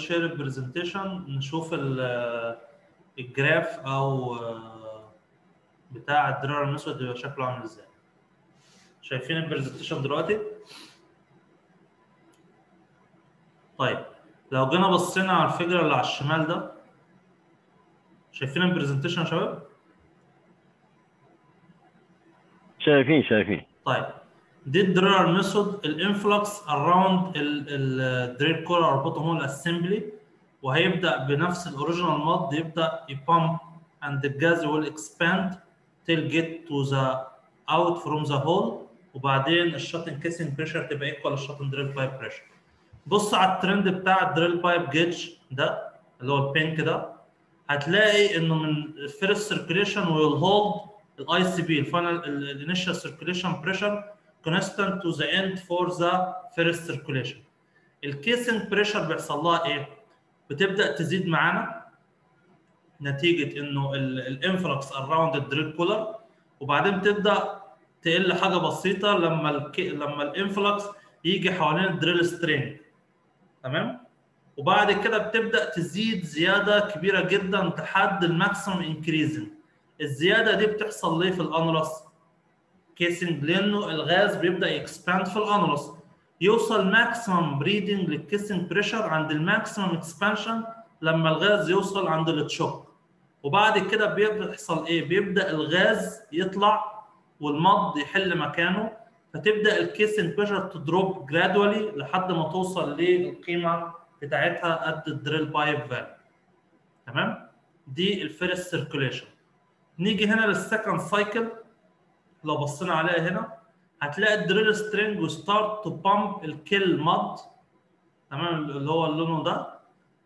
شير البرزنتيشن نشوف ال- الجراف او آه، بتاع الدرار المسود بيبقى شكله عامل ازاي شايفين البرزنتيشن دلوقتي طيب لو جينا بصينا على الفجر اللي على الشمال ده شايفين البرزنتيشن يا شباب شايفين شايفين طيب دي الدريلر ميثود الانفلكس اراوند الدريل كور اربطهم هو الاسمبلي وهيبدا بنفس الاوريجينال مود يبدا يبامب and the gas will expand till get to the out from the hole وبعدين الشوتنج كيسنج بريشر تبقى ايكوال للشوتنج دريل بايب بريشر بص على الترند بتاع الدريل بايب جيج ده اللي هو البينك ده هتلاقي انه من الفيرست سيركيليشن ويل هولد الاي سي بي الفاينل الانيشال سيركيليشن بريشر constant to the end for the first circulation. الكيسنج بريشر بيحصل لها ايه؟ بتبدا تزيد معانا نتيجه انه الانفلكس اراوند الدريل كولر وبعدين تبدا تقل حاجه بسيطه لما الكي... لما الانفلكس يجي حوالين الدريل سترينج تمام؟ وبعد كده بتبدا تزيد زياده كبيره جدا لحد الماكسيمم انكريزنج الزياده دي بتحصل ليه في الانولس؟ كيسنج لانه الغاز بيبدا يكسباند في الانولس يوصل ماكسيمم بريدنج للكيسنج بريشر عند الماكسيمم اكسبانشن لما الغاز يوصل عند التشوك وبعد كده بيحصل ايه بيبدا الغاز يطلع والمض يحل مكانه فتبدا الكيسنج بريشر تدروب جرادولي لحد ما توصل للقيمه بتاعتها قد الدريل بايب فاليو تمام دي الفيرست سيركوليشن نيجي هنا للسكند سايكل لو بصينا عليها هنا هتلاقي الدريل سترينج وستارت تو بامب الكيل ماد تمام اللي هو اللون ده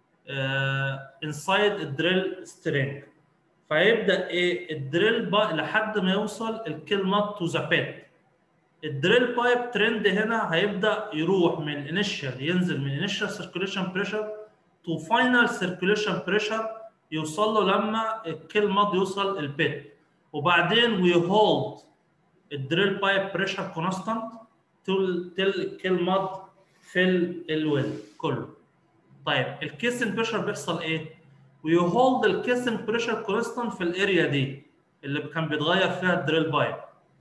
انسايد الدريل سترينج فيبدا ايه الدريل بقى لحد ما يوصل الكيل ماد تو ذا بيت الدريل بايب ترند هنا هيبدا يروح من انيشال ينزل من انيشال سيركيليشن بريشر تو فاينل سيركيليشن بريشر يوصل له لما الكيل ماد يوصل البيت وبعدين وي هولد الدريل بايب بريشر كونستانت تل تل كل مض في الويل كله طيب الكيسنج بريشر بيحصل ايه؟ وي هولد الكيسنج بريشر كونستانت في الاريا دي اللي كان بيتغير فيها الدريل بايب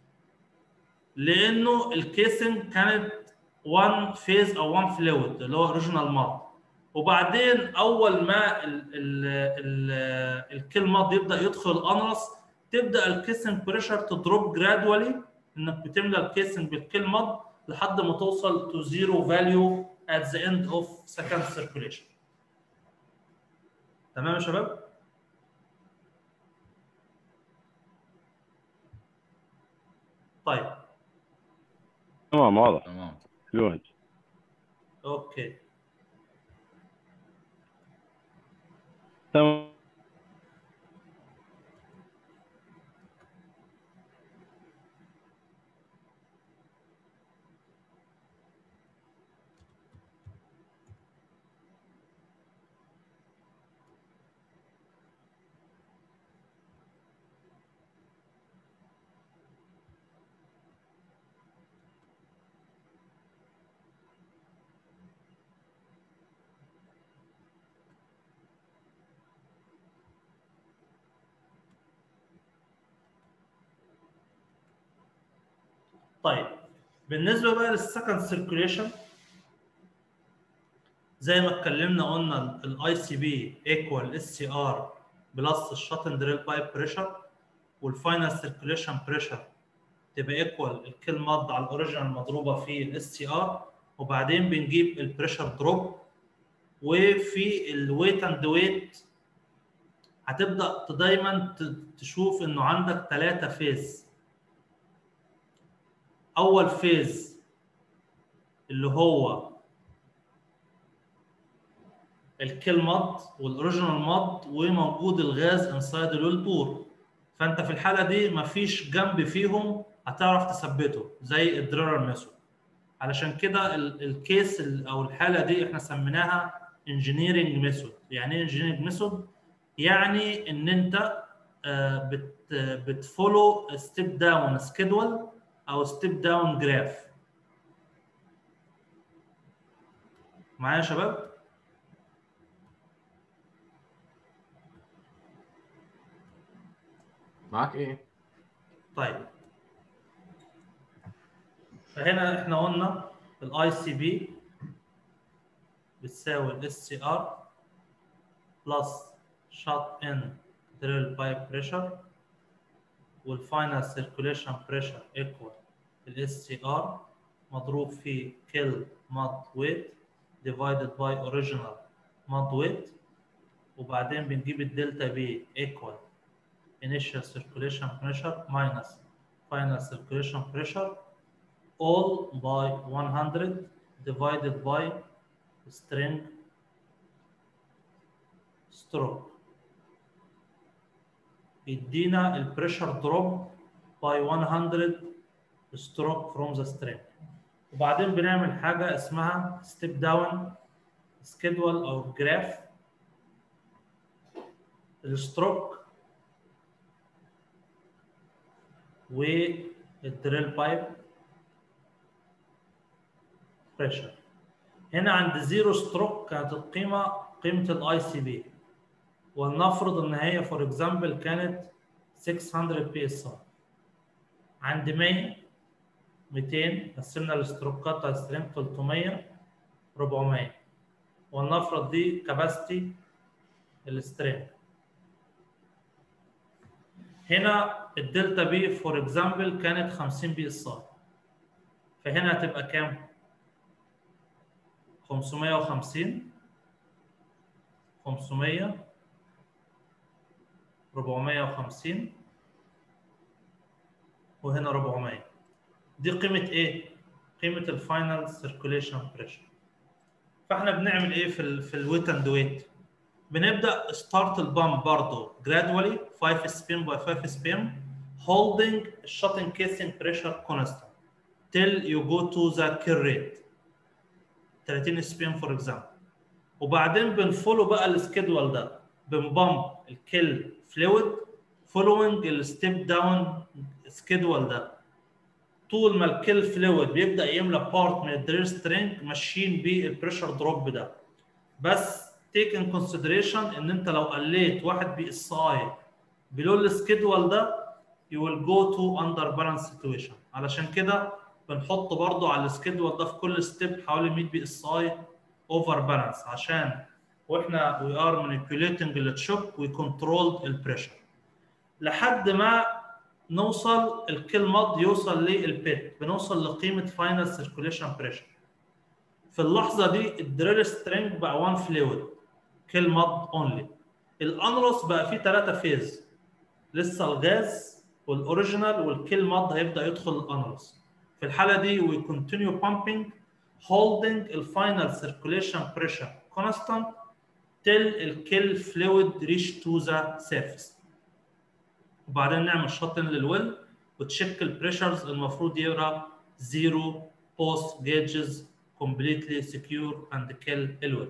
لانه الكيسنج كانت وان فيز او وان فلويد اللي هو اوريجينال ماد وبعدين اول ما الكيل ماد يبدا يدخل الانرس تبدا الكيسنج بريشر تدروب جرادولي انك بتملى الكيسنج بالكيل ماد لحد ما توصل تو زيرو فاليو at the end of second circulation تمام يا شباب طيب تمام واضح تمام جود اوكي تمام طيب بالنسبه بقى للسكند سيركيوليشن زي ما اتكلمنا قلنا الاي سي بي ايكوال اس سي ار بلس الشاتن دريل بايب بريشر والفاينل سيركيوليشن بريشر تبقى ايكوال الكيل ماد على الاوريجينال مضروبه في الاس سي ار وبعدين بنجيب البريشر دروب وفي الويت اند ويت هتبدا دايما تشوف انه عندك ثلاثه فيز اول فيز اللي هو الكيل ماد والاوريجينال ماد وموجود الغاز انسايد الويل بور فانت في الحاله دي مفيش جنب فيهم هتعرف تثبته زي الدريلر ميثود علشان كده الكيس او الحاله دي احنا سميناها انجينيرنج ميثود يعني ايه انجينيرنج ميثود يعني ان انت بت بتفولو ستيب داون سكيدول او ستيب داون جراف معايا يا شباب معاك ايه؟ طيب فهنا احنا قلنا الاي سي بي بتساوي الاس سي ار بلس شات ان دريل بايب بريشر والفاينل سيركوليشن بريشر ايكوال الاس سي ار مضروب في كيل ماد ويت divided by original ماد ويت وبعدين بنجيب الدلتا بي equal initial circulation pressure minus final circulation pressure all by 100 divided by string stroke يدينا البريشر دروب by 100 stroke from the string وبعدين بنعمل حاجة اسمها step down schedule أو جراف الستروك والدريل بايب بريشر هنا عند زيرو ستروك كانت القيمه قيمه الاي سي بي ولنفرض ان هي فور اكزامبل كانت 600 بي اس ار عند 100 200 قسمنا الستروكات بتاعت السترينج 300 400 ولنفرض دي كاباسيتي السترينج هنا الدلتا بي فور اكزامبل كانت 50 بي اس ار فهنا هتبقى كام 550 500 450 وهنا 400 دي قيمة ايه؟ قيمة الفاينل سيركوليشن بريشر فاحنا بنعمل ايه في ال في الويت اند ويت؟ بنبدا ستارت البامب برضه gradually 5 spin by 5 spin holding shutting casing pressure constant till you go to the kill rate 30 spin for example وبعدين بنفولو بقى السكيدول ده بنبمب الكيل فلويد فولوينج الستيب داون سكيدول ده طول ما الكيل فلويد بيبدا يملى بارت من الدريل سترينج ماشيين بيه البريشر دروب ده بس تيك ان كونسيدريشن ان انت لو قليت واحد بي اس اي بلو السكيدول ده يو ويل جو تو اندر بالانس سيتويشن علشان كده بنحط برضو على السكيدول ده في كل ستيب حوالي 100 بي اس اي اوفر بالانس عشان واحنا وي ار مانيبيوليتنج التشوك وي كنترول البريشر لحد ما نوصل الكيل ماد يوصل للبيت بنوصل لقيمه فاينل سيركوليشن بريشر في اللحظه دي الدريل سترينج بقى 1 فلويد كيل ماد اونلي الانرس بقى فيه ثلاثه فيز لسه الغاز والاوريجينال والكيل ماد هيبدا يدخل الانرس في الحاله دي we continue pumping holding the final circulation pressure constant till the kill fluid reach to the surface وبعدين نعمل شطن للويل وتشيك البريشرز المفروض يقرا زيرو بوست جيجز completely secure and kill الويل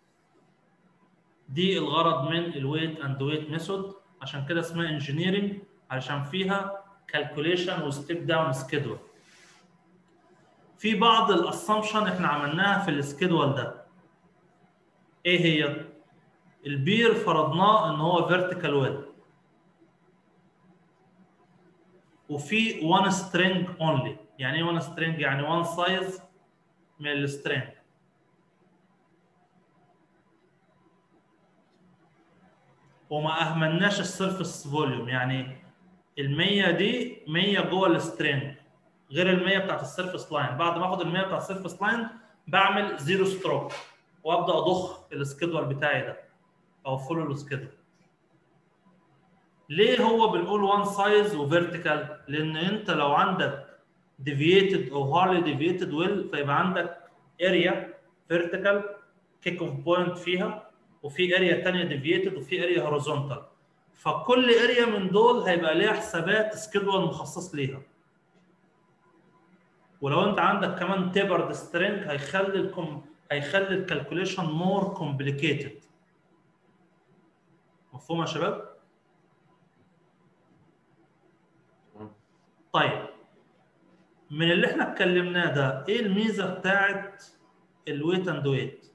دي الغرض من الويت اند ويت ميثود عشان كده اسمها انجينيرنج علشان فيها calculation وستيب داون سكيدول في بعض الاسامبشن احنا عملناها في السكيدول ده ايه هي البير فرضناه ان هو فيرتيكال ويل وفي وان سترينج اونلي يعني ايه وان سترينج يعني وان سايز من السترينج وما اهملناش السيرفس فوليوم يعني ال 100 دي 100 جوه السترينج غير ال 100 بتاعت السيرفس لاين بعد ما اخد ال 100 بتاع السيرفس لاين بعمل زيرو ستروك وابدا اضخ السكيدول بتاعي ده او فولو السكيدول ليه هو بنقول وان سايز وفيرتيكال لان انت لو عندك ديفييتد او هارلي ديفييتد ويل فيبقى عندك اريا فيرتيكال كيك اوف بوينت فيها وفي اريا ثانيه ديفييتد وفي اريا هوريزونتال فكل اريا من دول هيبقى ليها حسابات سكيدول مخصص ليها ولو انت عندك كمان تيبرد سترينج هيخلي الكم هيخلي الكالكوليشن مور كومبليكيتد مفهوم يا شباب؟ طيب من اللي احنا اتكلمناه ده ايه الميزه بتاعت الويت اند ويت؟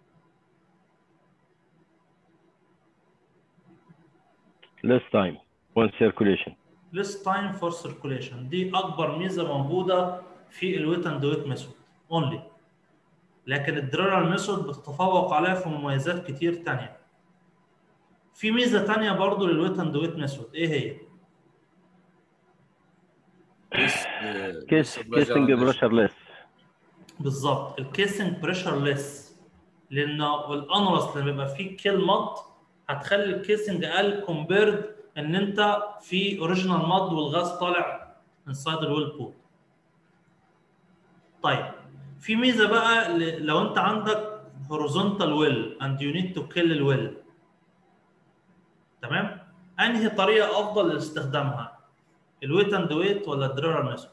less time one circulation less time for circulation دي اكبر ميزه موجوده في الويت اند ويت ميثود اونلي لكن الدريرال ميثود بتتفوق عليها في مميزات كتير تانية في ميزه تانية برضو للويت اند ويت ميثود ايه هي كيس كيسنج بريشر ليس بالظبط الكيسنج بريشر ليس لانه الانرس لما يبقى فيه كيل مد هتخلي الكيسنج اقل كومبيرد ان انت في اوريجينال مد والغاز طالع انسايد الويل بول طيب في ميزه بقى ل- لو انت عندك horizontal well and you need to kill الويل تمام انهي طريقه افضل لاستخدامها الويت اند ويت ولا الدريرال ميثود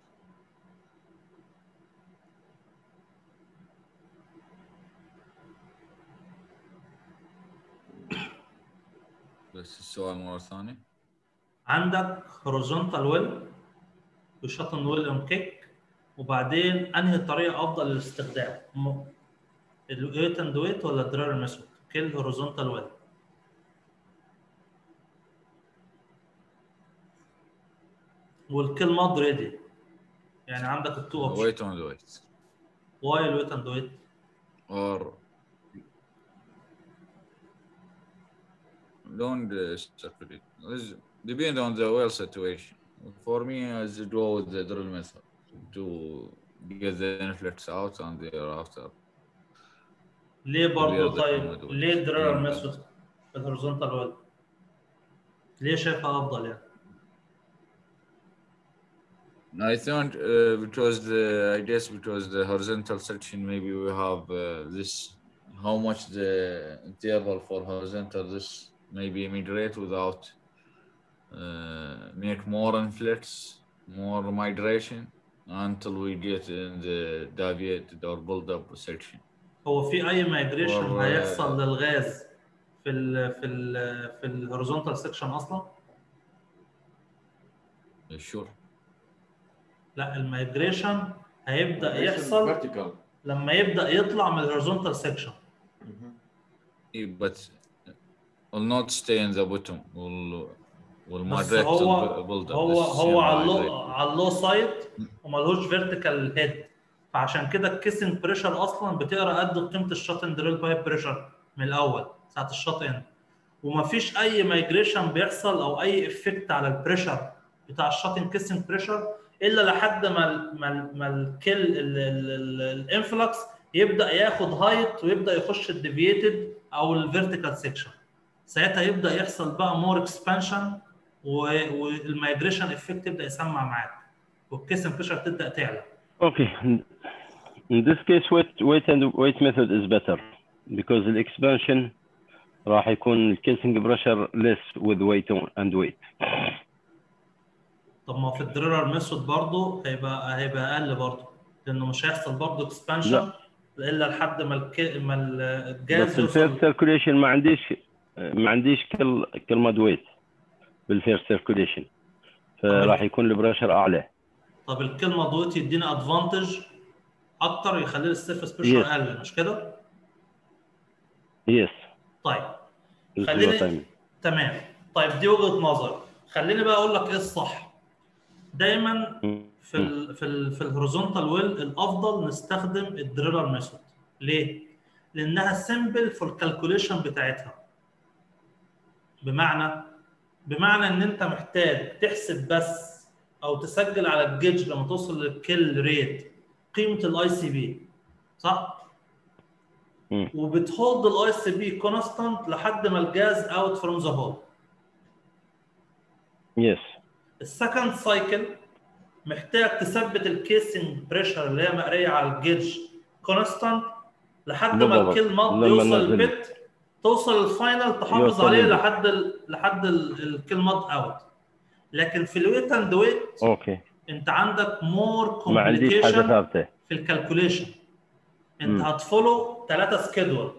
بس السؤال مرة ثانية عندك هوريزونتال ويل وشاتن ويل اون كيك وبعدين انهي طريقه افضل للاستخدام الويت اند ويت ولا الدرار ميثود كيل هوريزونتال ويل والكيل ماد ريدي يعني عندك التو اوبشن ويت اون ويت واي الويت اند ويت or don't uh, circulate. This depend on the well situation. For me, I just go with the drill method to get the influx out and thereafter. ليه برضه Clear the طيب conduit. ليه الدرار Clear the- ميثود الهوريزونتال ويل ليه شايفها افضل يعني I think uh, because the I guess because the horizontal section maybe we have uh, this how much the interval for horizontal this maybe migrate without uh, make more influx, more migration until we get in the deviated or build up section. هو في اي مايجريشن و- هيحصل للغاز في ال في ال في الهوريزونتال سيكشن اصلا Sure. لا المايجريشن هيبدا يحصل فيرتيكال لما يبدا يطلع من الهوريزونتال سيكشن Yeah, but will not stay in the bottom. Will will بس migrate هو to build up. هو this هو same على اللو migrate. على اللو سايد وملهوش فيرتيكال هيد فعشان كده الكيسنج بريشر اصلا بتقرا قد قيمه الشوت اند دريل بايب بريشر من الاول ساعه الشوت اند ومفيش اي مايجريشن بيحصل او اي افكت على البريشر بتاع الشوت اند كيسنج بريشر الا لحد ما ال ما ال ما الكل الانفلكس يبدا ياخد هايت ويبدا يخش الديفييتد او الفيرتيكال سيكشن ساعتها يبدا يحصل بقى مور اكسبانشن والمايجريشن افكت يبدا يسمع معاك والكيسن بريشر تبدا تعلى Okay. In this case, weight, weight and weight method is better because the expansion راح يكون casing pressure less with weight and weight. طب ما في الدريرر ميثود برضه هيبقى هيبقى اقل برضه لانه مش هيحصل برضه اكسبانشن الا لحد ما الك... ما الجاز بس الفير سيركوليشن ما عنديش ما عنديش كل كلمة ويت بالفير سيركوليشن فراح يكون البريشر اعلى طب الكلمه دوت يدينا ادفانتج اكتر يخلي السيرفس بريشر Yes. اقل مش كده؟ يس طيب خليني- خليني تمام طيب دي وجهه نظر خليني بقى اقول لك ايه الصح دايما في ال في ال في الهوريزونتال ويل الافضل نستخدم الدريلر ميثود ليه؟ لانها سيمبل في الكالكوليشن بتاعتها بمعنى بمعنى ان انت محتاج تحسب بس او تسجل على الجيج لما توصل للكيل ريت قيمه الاي سي بي صح؟ مم. وبتهولد الاي سي بي كونستانت لحد ما الجاز اوت فروم ذا هول يس السكند سايكل محتاج تثبت الكيسنج بريشر اللي هي مقريه على الجيج كونستانت لحد ما بالضبط. الكيل مات لما يوصل ننزل. البيت توصل الفاينل تحافظ يوصل عليه لل- لحد ال... لحد ال- الكيل مات اوت لكن في الويت اند ويت اوكي انت عندك مور ما عنديش حاجة كومبليكيشن ثابتة في الكالكوليشن انت مم. هتفولو ثلاثه سكيدول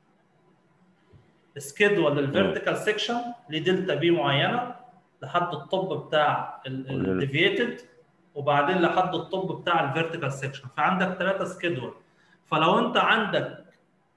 سكيدول للفيرتيكال سيكشن لدلتا بي معينه لحد الطب بتاع وال- الديفييتد وبعدين لحد الطب بتاع الفيرتيكال سيكشن فعندك ثلاثه سكيدول فلو انت عندك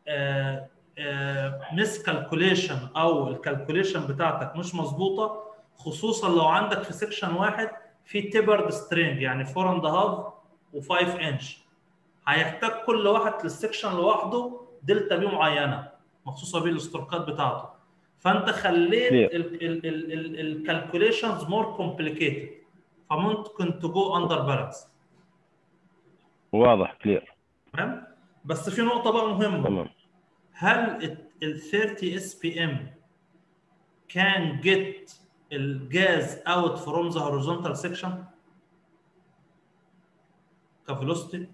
مس كالكوليشن او الكالكوليشن بتاعتك مش مظبوطه خصوصا لو عندك في سيكشن واحد في تيبرد سترينج يعني 4 اند هاف و5 انش هيحتاج كل واحد للسكشن لوحده دلتا بي معينه مخصوصه بيه الاستروكات بتاعته فانت خليت Clear. الكالكوليشنز مور كومبليكيتد فممكن تجو اندر بالانس واضح كلير تمام بس في نقطه بقى مهمه تمام هل ال 30 اس بي ام can get الجاز out from the horizontal section كفيلوسيتي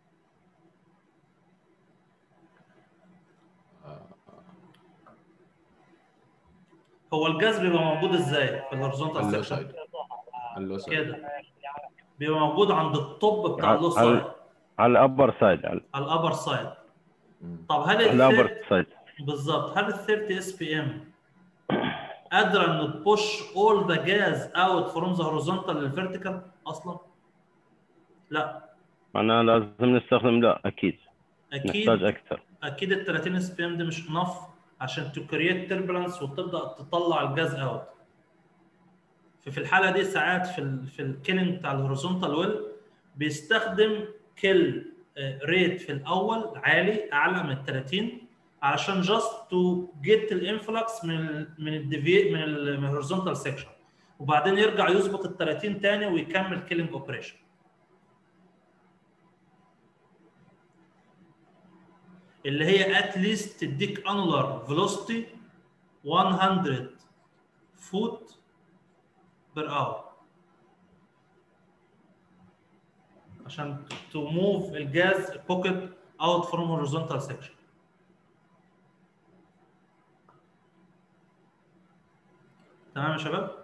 هو الجاز بيبقى موجود ازاي في الهوريزونتال اللو سيكشن سايد اللو سايد كده بيبقى موجود عند الطب بتاع على- اللو على- سايد على الابر سايد على على الابر سايد مم. طب هل ال الابر 30 سايد بالظبط هل ال 30 اس بي ام قادره انه تبوش اول ذا جاز اوت فروم ذا هوريزونتال للفيرتيكال اصلا؟ لا معناها لازم نستخدم لا اكيد نحتاج اكيد اكثر اكيد ال 30 اس بي ام دي مش انف عشان تكريت تربلنس وتبدا تطلع الجاز اوت ففي الحاله دي ساعات في ال في الكيلينج بتاع الهوريزونتال ويل بيستخدم كيل ريت في الاول عالي اعلى من 30 علشان جاست تو جيت الانفلكس من ال من الديفي من ال- من الهوريزونتال سيكشن وبعدين يرجع يظبط ال 30 تاني ويكمل كيلينج اوبريشن اللي هي at least تديك annular velocity 100 foot per hour عشان to move الجاز pocket out from horizontal section تمام يا شباب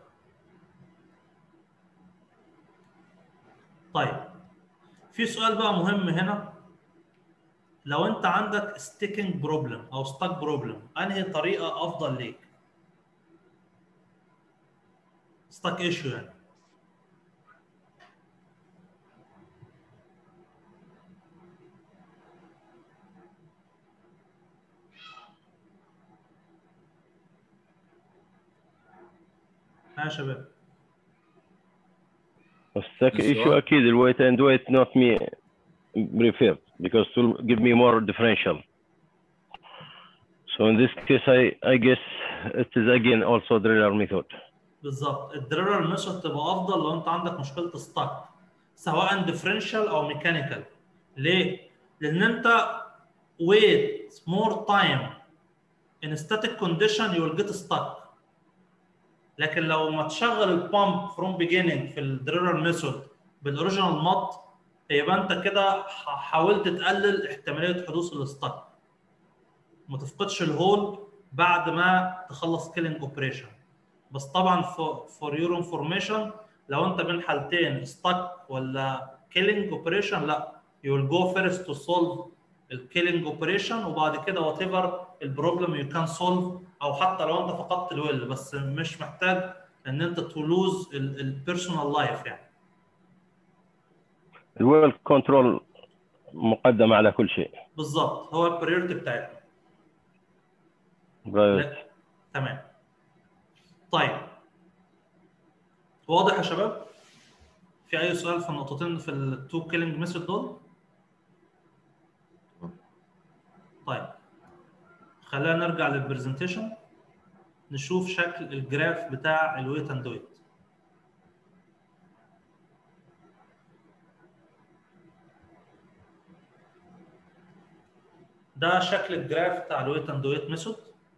طيب في سؤال بقى مهم هنا لو انت عندك ستيكنج بروبلم او ستاك بروبلم انهي طريقه افضل ليك ستاك ايشو يعني ها يا شباب السك السؤال؟ ايشو اكيد الويت اند ويت not me preferred because it will give me more differential so in this case I I guess it is again also driller method بالظبط الدريلر ميثود تبقى افضل لو انت عندك مشكله ستاك سواء ديفرنشال او ميكانيكال ليه؟ لان انت wait more time in static condition you will get stuck لكن لو ما تشغل البامب from beginning في الدريلر ميثود بالاوريجينال مود يبقى انت كده ح- حاولت تقلل احتماليه حدوث الستاك ما تفقدش الهول بعد ما تخلص كيلينج اوبريشن بس طبعا فور يور انفورميشن لو انت بين حالتين ستاك ولا كيلينج اوبريشن لا يو ويل جو فيرست تو سولف الكيلينج اوبريشن وبعد كده وات ايفر البروبلم يو كان سولف او حتى لو انت فقدت الويل بس مش محتاج ان انت تو لوز البيرسونال لايف يعني الويل كنترول مقدم على كل شيء بالظبط هو البريورتي بتاعتنا Right. لا. تمام طيب واضح يا شباب في اي سؤال في النقطتين في التو كيلينج ميثود دول طيب خلينا نرجع للبرزنتيشن نشوف شكل الجراف بتاع الويت اند ويت ده شكل الجراف بتاع الويت اند ويت ميثود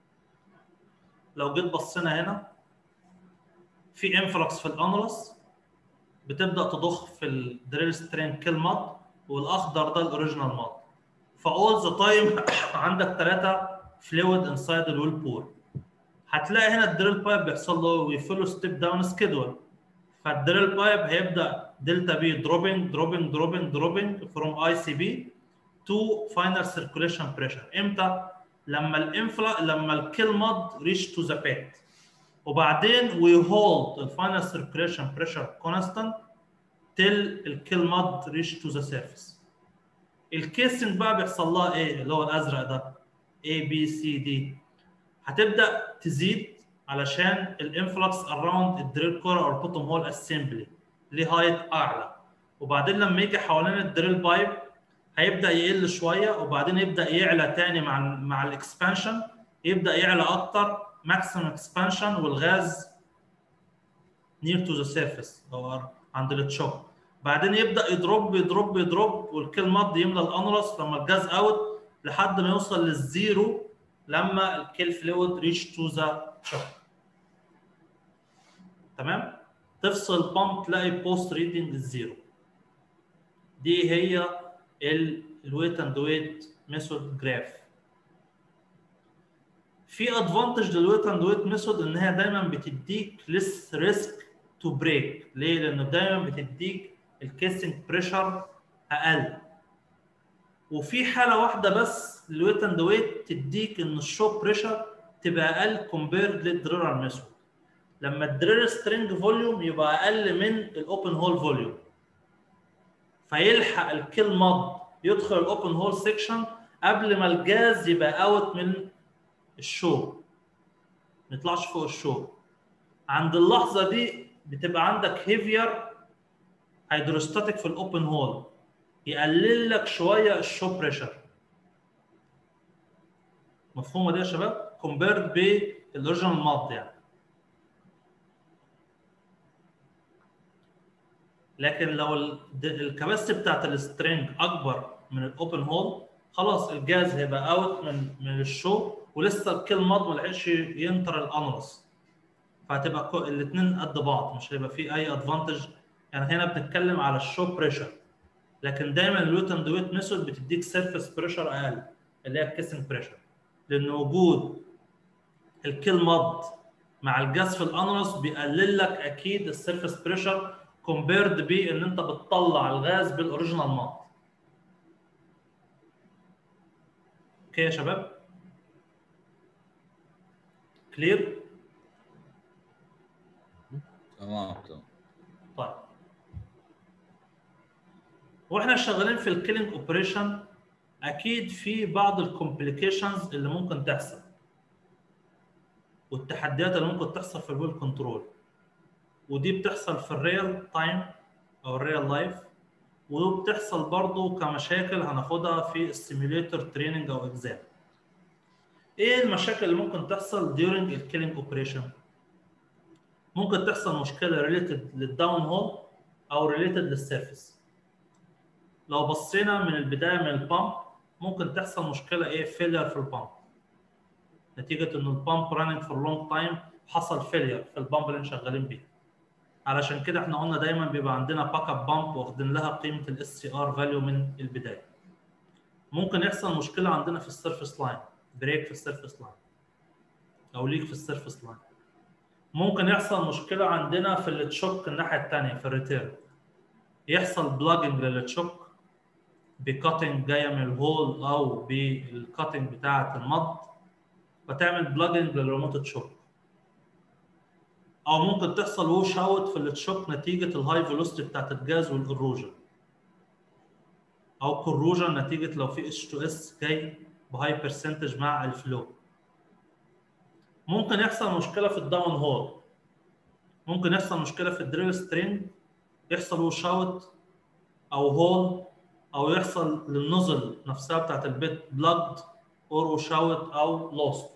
لو جيت بصينا هنا في انفلكس في الانولس بتبدا تضخ في الدريل سترين كيل ماد والاخضر ده الاوريجينال ماد فاول ذا تايم عندك ثلاثه فلويد انسايد الويل بور هتلاقي هنا الدريل بايب بيحصل له ويفولو ستيب داون سكيدول فالدريل بايب هيبدا دلتا بي دروبينج دروبينج دروبينج دروبينج فروم اي سي بي تو فاينل سيركوليشن بريشر امتى لما الانفلا لما الكيل ماد ريش تو ذا بيت وبعدين وي هولد الفاينل سيركوليشن بريشر كونستانت تل الكيل ماد ريش تو ذا سيرفيس الكيسنج بقى بيحصل لها ايه اللي هو الازرق ده A B C D هتبدا تزيد علشان الانفلكس اراوند الدريل كور او البوتوم هول اسمبلي ليه هايت اعلى وبعدين لما يجي حوالين الدريل بايب هيبدا يقل شويه وبعدين يبدا يعلى تاني مع ال مع الاكسبانشن يبدا يعلى اكتر ماكسيمم اكسبانشن والغاز نير تو ذا سيرفيس او عند التشوك بعدين يبدا يضرب يضرب يضرب والكيل مض يملى الانرس لما الجاز اوت لحد ما يوصل للزيرو لما الكيل فلويد ريتش تو ذا تشوك تمام تفصل البامب تلاقي بوست ريدنج الزيرو دي هي الويت اند ويت ميثود جراف في ادفانتج للويت اند ويت ميثود ان هي دايما بتديك ليس ريسك تو بريك ليه؟ لانه دايما بتديك الكيسنج بريشر اقل وفي حاله واحده بس للويت اند ويت تديك ان الشوك بريشر تبقى اقل كومبيرد للدريلر ميثود لما الدريل سترينج فوليوم يبقى اقل من الاوبن هول فوليوم فيلحق الكيل مض يدخل الاوبن هول سيكشن قبل ما الجاز يبقى اوت من الشو ما يطلعش فوق الشو عند اللحظه دي بتبقى عندك هيفير هيدروستاتيك في الاوبن هول يقلل لك شويه الشو بريشر مفهومه دي يا شباب كومبيرد بالاوريجينال ماد يعني لكن لو الكباسيتي بتاعت السترينج اكبر من الاوبن هول خلاص الجاز هيبقى اوت من من الشو ولسه الكيل ماد ما لحقش ينطر الانرس فهتبقى الاثنين قد بعض مش هيبقى في اي ادفانتج يعني هنا بنتكلم على الشو بريشر لكن دايما الويت اند ويت ميثود بتديك سيرفيس بريشر اقل اللي هي الكيسنج بريشر لان وجود الكيل ماد مع الجاز في الانرس بيقلل لك اكيد السيرفيس بريشر كومبيرد بان انت بتطلع الغاز بالاوريجينال ماد اوكي يا شباب كلير تمام تمام طيب واحنا شغالين في الكيلينج اوبريشن اكيد في بعض الكومبليكيشنز اللي ممكن تحصل والتحديات اللي ممكن تحصل في الويل كنترول ودي بتحصل في الريال تايم او الريال لايف وبتحصل برضه كمشاكل هناخدها في السيميوليتر تريننج او اكزام ايه المشاكل اللي ممكن تحصل during الكيلينج اوبريشن ممكن تحصل مشكله ريليتد للداون هول او ريليتد للسيرفيس لو بصينا من البدايه من البامب ممكن تحصل مشكله ايه فيلير في البامب نتيجه ان البامب راننج فور لونج تايم حصل فيلير في البامب اللي شغالين بيها علشان كده احنا قلنا دايما بيبقى عندنا باك اب بامب واخدين لها قيمه الاس سي ار فاليو من البدايه ممكن يحصل مشكله عندنا في السيرفيس لاين بريك في السيرفيس لاين او ليك في السيرفيس لاين ممكن يحصل مشكله عندنا في التشوك الناحيه الثانيه في الريتيرن يحصل بلاجنج للتشوك بكاتنج جايه من الهول او بالكاتنج بتاعه المض فتعمل بلاجنج للريموت تشوك او ممكن تحصل ووش اوت في التشوك نتيجه الهاي فيلوسيتي بتاعت الجاز والاروجن او كروجن نتيجه لو في اتش 2 اس جاي بهاي برسنتج مع الفلو ممكن يحصل مشكله في الداون هول ممكن يحصل مشكله في الدريل سترينج يحصل ووش اوت او هول او يحصل للنزل نفسها بتاعت البيت بلاجد اور ووش اوت او لوست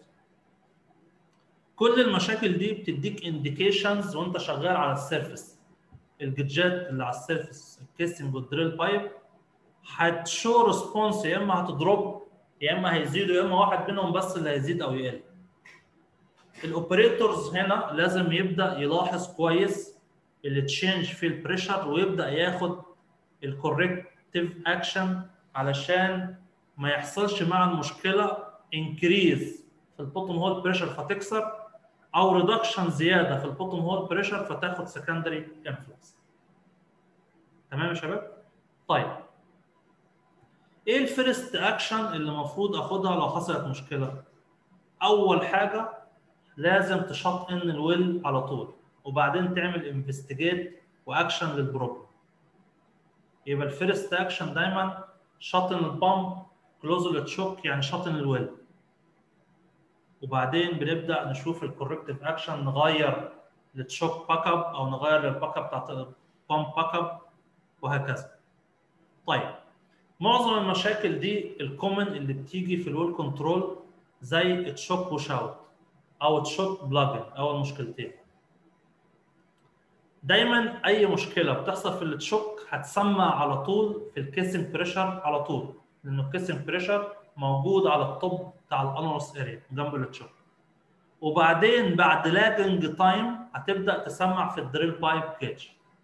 كل المشاكل دي بتديك انديكيشنز وانت شغال على السيرفيس الجدجات اللي على السيرفيس الكيسنج والدريل بايب هتشو ريسبونس يا اما هتضرب يا اما هيزيدوا يا اما واحد منهم بس اللي هيزيد او يقل الاوبريتورز هنا لازم يبدا يلاحظ كويس التشينج في البريشر ويبدا ياخد الكوركتيف اكشن علشان ما يحصلش مع المشكله انكريز في البوتوم هول بريشر فتكسر او ريدكشن زياده في البوتوم هول بريشر فتاخد سكندري انفلكس تمام يا شباب طيب ايه الفيرست اكشن اللي المفروض اخدها لو حصلت مشكله اول حاجه لازم تشط ان الويل على طول وبعدين تعمل انفستيجيت واكشن للبروبلم يبقى الفيرست اكشن دايما شطن البامب كلوز تشوك يعني شطن الويل وبعدين بنبدا نشوف الكوركتيف اكشن نغير للتشوك باك اب او نغير للباك اب بتاعت البامب باك اب وهكذا. طيب معظم المشاكل دي الكومن اللي بتيجي في الويل كنترول زي تشوك وشاوت او تشوك بلاجن او المشكلتين. دايما اي مشكله بتحصل في التشوك هتسمع على طول في الكيسنج بريشر على طول لانه الكيسنج بريشر موجود على الطب بتاع الانورس اريا جنب التشوك وبعدين بعد لاجنج تايم هتبدا تسمع في الدريل بايب جيج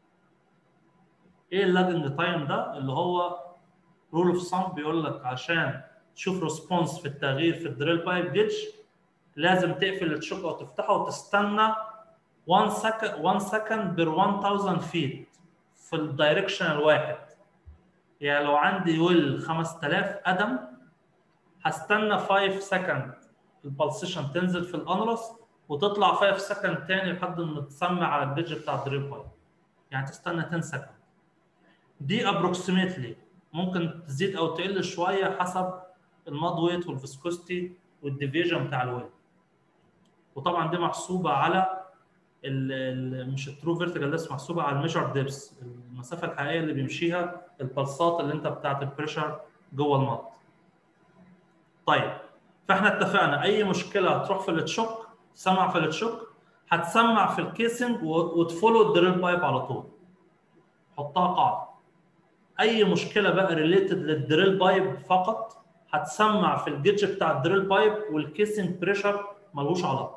ايه اللاجنج تايم ده اللي هو رول اوف سام بيقول لك عشان تشوف ريسبونس في التغيير في الدريل بايب جيج لازم تقفل التشوك او تفتحه وتستنى 1 سكند 1 سكند بير 1000 فيت في الدايركشن الواحد يعني لو عندي ويل 5000 قدم هستنى 5 سكند البلسيشن تنزل في الانرس وتطلع 5 سكند تاني لحد ما تسمع على البيدج بتاع الدريل بايب يعني تستنى 10 سكند دي ابروكسيمتلي ممكن تزيد او تقل شويه حسب الماد ويت والفيسكوستي والديفيجن بتاع الويل وطبعا دي محسوبه على ال ال مش الترو فيرتيكال ليس محسوبه على الميجر ديبس المسافه الحقيقيه اللي بيمشيها البلصات اللي انت بتاعت البريشر جوه المط طيب فاحنا اتفقنا اي مشكله هتروح في التشوك سمع في التشوك هتسمع في الكيسنج وتفولو الدريل بايب على طول حطها قاعده اي مشكله بقى ريليتد للدريل بايب فقط هتسمع في الجيتش بتاع الدريل بايب والكيسنج بريشر ملوش علاقه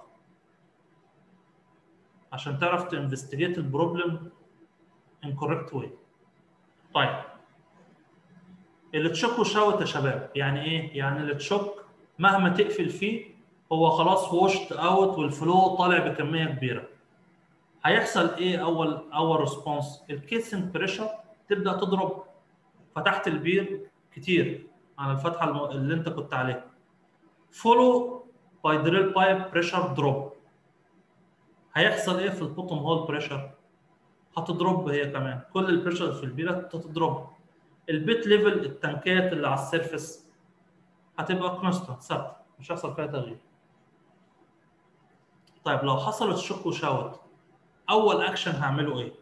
عشان تعرف تنفستيجيت البروبلم ان كوريكت واي طيب التشوك وشاوت يا شباب يعني ايه يعني التشوك مهما تقفل فيه هو خلاص وشت اوت والفلو طالع بكميه كبيره هيحصل ايه اول اول ريسبونس الكيسنج بريشر تبدا تضرب فتحت البير كتير على الفتحه اللي انت كنت عليها فولو باي دريل بايب بريشر دروب هيحصل ايه في البوتوم هول بريشر هتضرب هي كمان كل البريشر في البيره هتضرب البيت ليفل التنكات اللي على السيرفس هتبقى كونستانت ثابته مش هيحصل فيها تغيير طيب لو حصلت شوك وشاوت اول اكشن هعمله ايه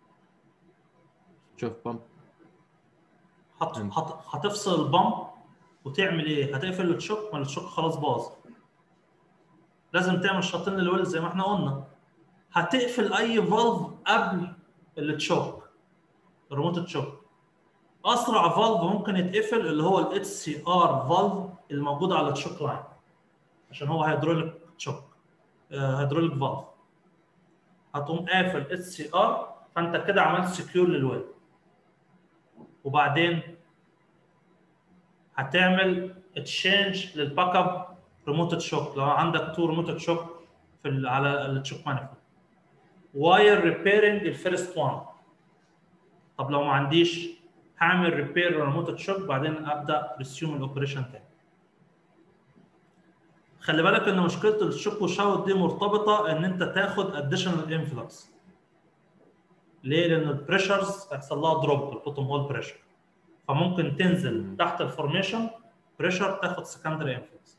شوف بامب هت... هت... هتفصل البامب وتعمل ايه هتقفل التشوك ما التشوك خلاص باظ لازم تعمل شاطين للويل زي ما احنا قلنا هتقفل اي فالف قبل التشوك ريموت تشوك اسرع فالف ممكن يتقفل اللي هو الاتش سي ار فالف الموجود على التشوك لاين عشان هو هيدروليك تشوك هيدروليك فالف هتقوم قافل اتش سي ار فانت كده عملت سكيور للويل وبعدين هتعمل تشينج للباك اب ريموت تشوك لو عندك تو ريموت تشوك في ال على التشوك مانيفولد واير ريبيرنج الفيرست وان طب لو ما عنديش هعمل ريبير ريموت تشوك بعدين ابدا ريسيوم الاوبريشن تاني خلي بالك ان مشكله الشوك وشاوت دي مرتبطه ان انت تاخد اديشنال انفلكس ليه؟ لان البريشرز هيحصل لها دروب البوتوم هول بريشر فممكن تنزل تحت الفورميشن بريشر تاخد سكندري انفلكس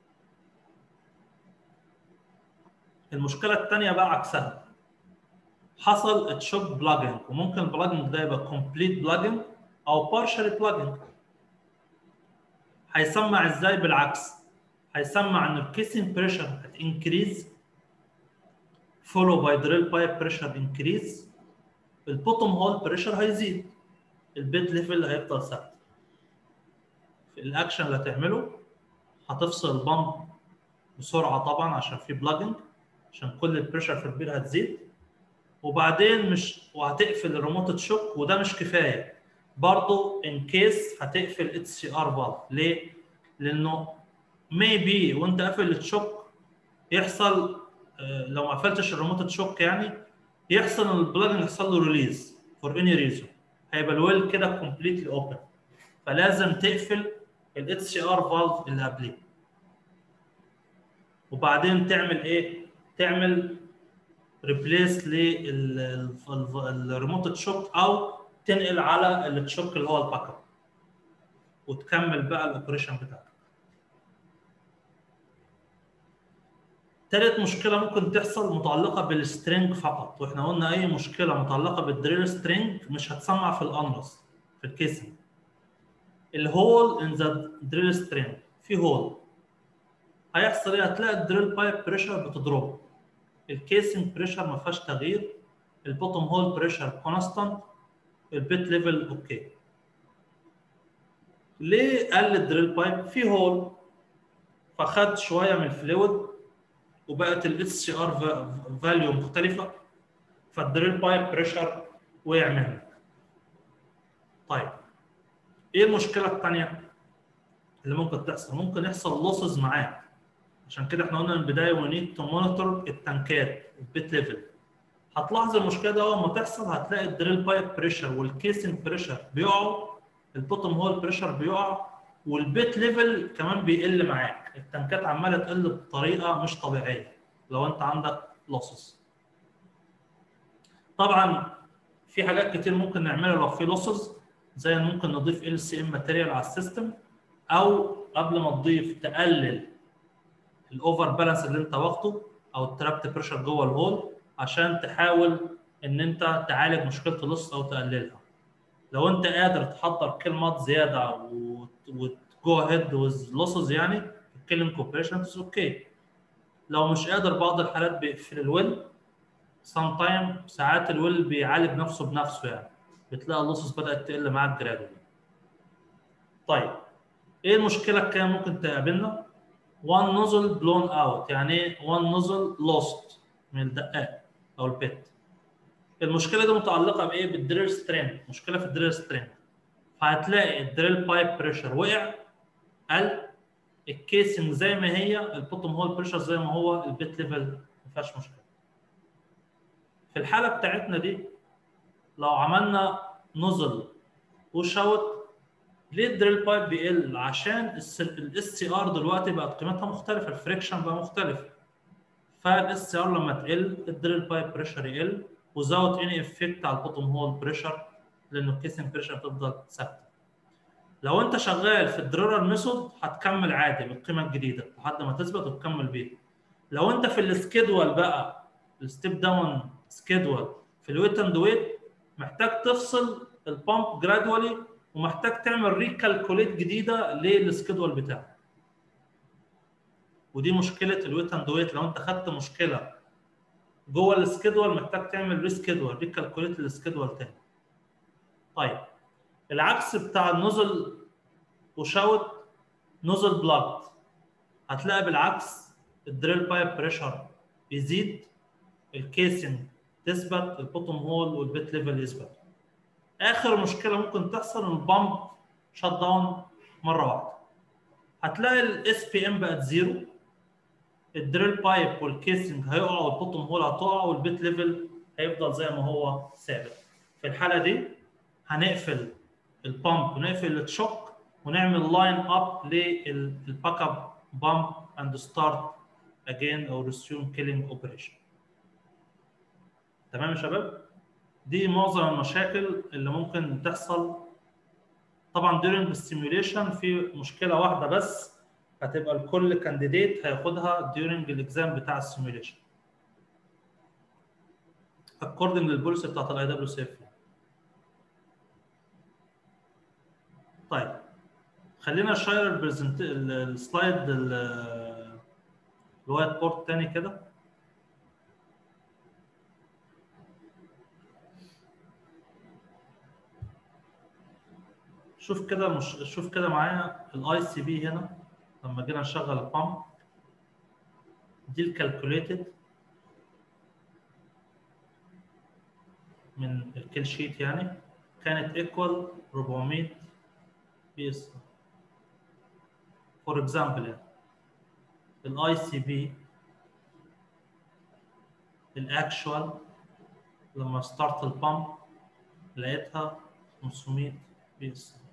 المشكله الثانيه بقى عكسها حصل تشوك بلاجنج وممكن البلاجنج ده يبقى كومبليت بلاجنج او بارشال بلاجنج هيسمع ازاي بالعكس هيسمع ان الكيسنج بريشر هتنكريز فولو باي دريل بايب بريشر انكريز البوتوم هول بريشر هيزيد البيت ليفل هيفضل ثابت في الاكشن اللي هتعمله هتفصل البامب بسرعه طبعا عشان في بلاجنج عشان كل البريشر في البير هتزيد وبعدين مش وهتقفل الريموت تشوك وده مش كفايه برضه ان كيس هتقفل اتش سي ار فالف ليه؟ لانه ميبي وانت قافل التشوك يحصل لو ما قفلتش الريموت تشوك يعني يحصل ان البلاجن يحصل له ريليز فور اني ريزون هيبقى الويل كده كومبليتلي اوبن فلازم تقفل الاتش سي ار فالف اللي قبليه وبعدين تعمل ايه؟ تعمل ريبليس للريموت تشوك او تنقل على التشوك اللي هو الباك اب وتكمل بقى الاوبريشن بتاعك تالت مشكله ممكن تحصل متعلقه بالسترينج فقط واحنا قلنا اي مشكله متعلقه بالدريل سترينج مش هتسمع في الانرس في الكيسنج الهول ان ذا دريل سترينج في هول هيحصل ايه هتلاقي الدريل بايب بريشر بتضرب الكيسنج بريشر ما فيهاش تغيير البوتوم هول بريشر كونستانت البيت ليفل اوكي ليه قل الدريل بايب في هول فخد شويه من الفلويد وبقت الاس سي ار فاليو مختلفه فالدريل بايب بريشر وقع منك طيب ايه المشكله الثانيه اللي ممكن تحصل ممكن يحصل لوسز معاك عشان كده احنا قلنا من البدايه وي نيد تو مونيتور التنكات البيت ليفل هتلاحظ المشكله دي اول ما تحصل هتلاقي الدريل بايب بريشر والكيسنج بريشر بيقعوا البوتوم هول بريشر بيقع والبيت ليفل كمان بيقل معاك التنكات عماله تقل بطريقه مش طبيعيه لو انت عندك لوسز طبعا في حاجات كتير ممكن نعملها لو في لوسز زي إن ممكن نضيف ال سي ام ماتيريال على السيستم او قبل ما تضيف تقلل الاوفر بالانس اللي انت واخده او الترابت بريشر جوه الهول عشان تحاول ان انت تعالج مشكله اللص او تقللها لو انت قادر تحضر كلمات زياده وتجو هيد ويز لوسز يعني الكيلينج كوبريشن اوكي لو مش قادر بعض الحالات بيقفل الويل سام تايم ساعات الويل بيعالج نفسه بنفسه يعني بتلاقي اللوسز بدات تقل معاك جرادولي طيب ايه المشكله اللي كان ممكن تقابلنا one nozzle blown out يعني ايه one nozzle lost من الدقات او البيت المشكله دي متعلقه بايه بالدريل سترينج مشكله في الدريل سترينج فهتلاقي الدريل بايب بريشر وقع قل الكيسنج زي ما هي البوتوم هول بريشر زي ما هو البيت ليفل ما فيهاش مشكله في الحاله بتاعتنا دي لو عملنا نزل وشوت ليه الدريل بايب بيقل عشان الاس سي ار دلوقتي بقت قيمتها مختلفه الفريكشن بقى مختلف فالاس سي ار لما تقل الدريل بايب بريشر يقل وزود اني افكت على البوتوم هول بريشر لانه الكيسنج بريشر بتفضل ثابته لو انت شغال في الدريرال ميثود هتكمل عادي بالقيمه الجديده لحد ما تثبت وتكمل بيها لو انت في السكيدول بقى الستيب داون سكيدول في الويت اند ويت محتاج تفصل البامب جرادولي ومحتاج تعمل ريكالكوليت جديده للسكيدول بتاعك ودي مشكله الويت اند ويت لو انت خدت مشكله جوه السكيدول محتاج تعمل ريسكيدول ريكالكوليت السكيدول تاني طيب العكس بتاع النزل وشاوت نزل بلاج هتلاقي بالعكس الدريل بايب بريشر بيزيد الكيسنج تثبت البوتوم هول والبيت ليفل يثبت اخر مشكله ممكن تحصل ان البامب شت داون مره واحده هتلاقي الاس بي ام بقت زيرو الدريل بايب والكيسنج هيقع والبوتوم هول هتقع والبيت ليفل هيفضل زي ما هو ثابت في الحاله دي هنقفل البامب ونقفل التشوك ونعمل لاين اب للباك اب بامب اند ستارت اجين او ريسيوم كيلينج اوبريشن تمام يا شباب دي معظم المشاكل اللي ممكن تحصل طبعا during السيميوليشن في مشكله واحده بس هتبقى الكل كانديديت هياخدها during الاكزام بتاع السيميوليشن according للبوليسي بتاعت الاي دبليو سي اف طيب خلينا نشير البرزنت السلايد الوايت بورد تاني كده شوف كده مش شوف كده معايا الاي سي بي هنا لما جينا نشغل البامب دي الكالكوليتد من الكيل شيت يعني كانت ايكوال 400 بي اس فور اكزامبل يعني الاي سي بي الاكشوال لما ستارت البامب لقيتها 500 بي اس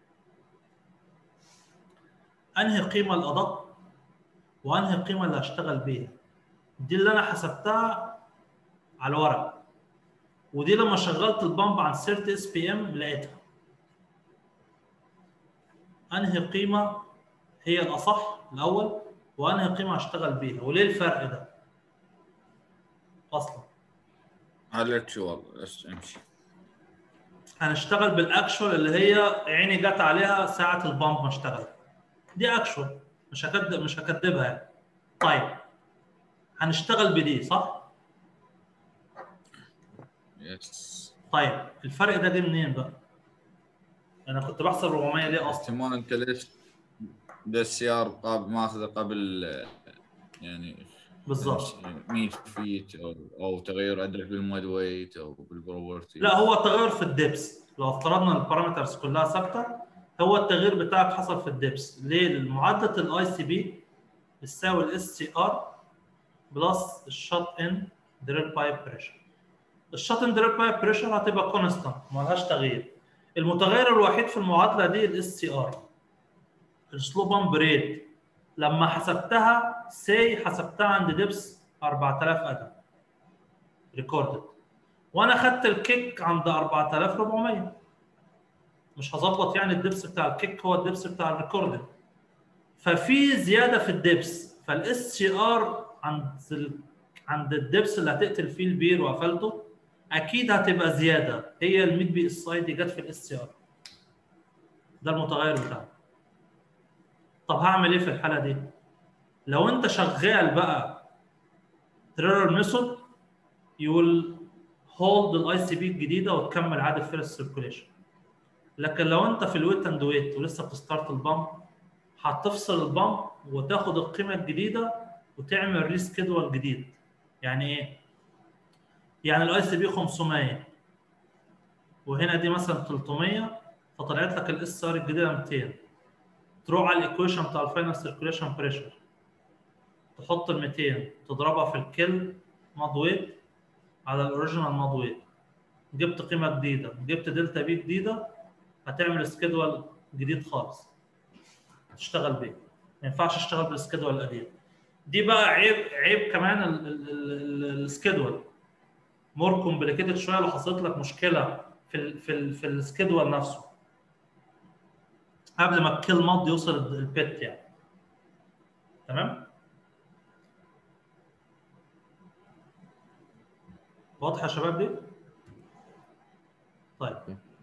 انهي قيمه الادق وانهي القيمه اللي هشتغل بيها دي اللي انا حسبتها على الورق ودي لما شغلت البامب عن سيرت اس بي ام لقيتها انهي قيمه هي الاصح الاول وانهي قيمه هشتغل بيها وليه الفرق ده اصلا I'll let you والله بس امشي هنشتغل بالاكشوال اللي هي عيني جت عليها ساعه البامب ما اشتغلت دي اكشوال مش هكدب مش هكدبها يعني طيب هنشتغل بدي صح يس طيب الفرق ده جه منين بقى انا كنت بحسب 400 ليه اصلا احتمال انت ليش ده السيار قابل ماخذه قبل آه، يعني بالظبط 100 فيت او او تغير عندك بالمود ويت او بالبروبرتي لا هو التغير في الدبس لو افترضنا البارامترز كلها ثابته هو التغيير بتاعك حصل في الدبس ليه؟ لأن معادله الاي سي بي بتساوي الاس سي ار بلس الشوت ان دريل بايب بريشر الشوت ان دريل بايب بريشر هتبقى كونستانت مالهاش تغيير المتغير الوحيد في المعادله دي الاس سي ار السلو بامب ريت لما حسبتها سي حسبتها عند دبس 4000 قدم ريكوردد وانا خدت الكيك عند 4400 مش هظبط يعني الدبس بتاع الكيك هو الدبس بتاع الريكوردد ففي زياده في الدبس فالاس سي ار عند ال... عند الدبس اللي هتقتل فيه البير وقفلته اكيد هتبقى زياده هي ال 100 بي اس اي دي جت في الاس سي ار ده المتغير بتاعنا طب هعمل ايه في الحاله دي لو انت شغال بقى تريلر ميثود يقول هولد الاي سي بي الجديده وتكمل عادي الفيرست سيركوليشن لكن لو انت في الويت اند ويت ولسه بتستارت البامب هتفصل البامب وتاخد القيمه الجديده وتعمل ريسكيدول جديد يعني ايه يعني الاي سي بي 500 وهنا دي مثلا 300 فطلعت لك الاس ار الجديده 200 تروح على الايكويشن بتاع الفاينل سيركوليشن بريشر تحط ال 200 تضربها في الكل ماد ويت على الاوريجينال ماد ويت جبت قيمه جديده جبت دلتا بي جديده هتعمل سكيدول جديد خالص تشتغل بيه ما ينفعش اشتغل بالسكيدول القديم دي بقى عيب عيب كمان السكيدول مور كومبليكيتد شويه لو حصلت لك مشكله في ال في ال في السكيدول نفسه قبل ما الكيل مود يوصل البيت يعني تمام واضحه يا شباب دي طيب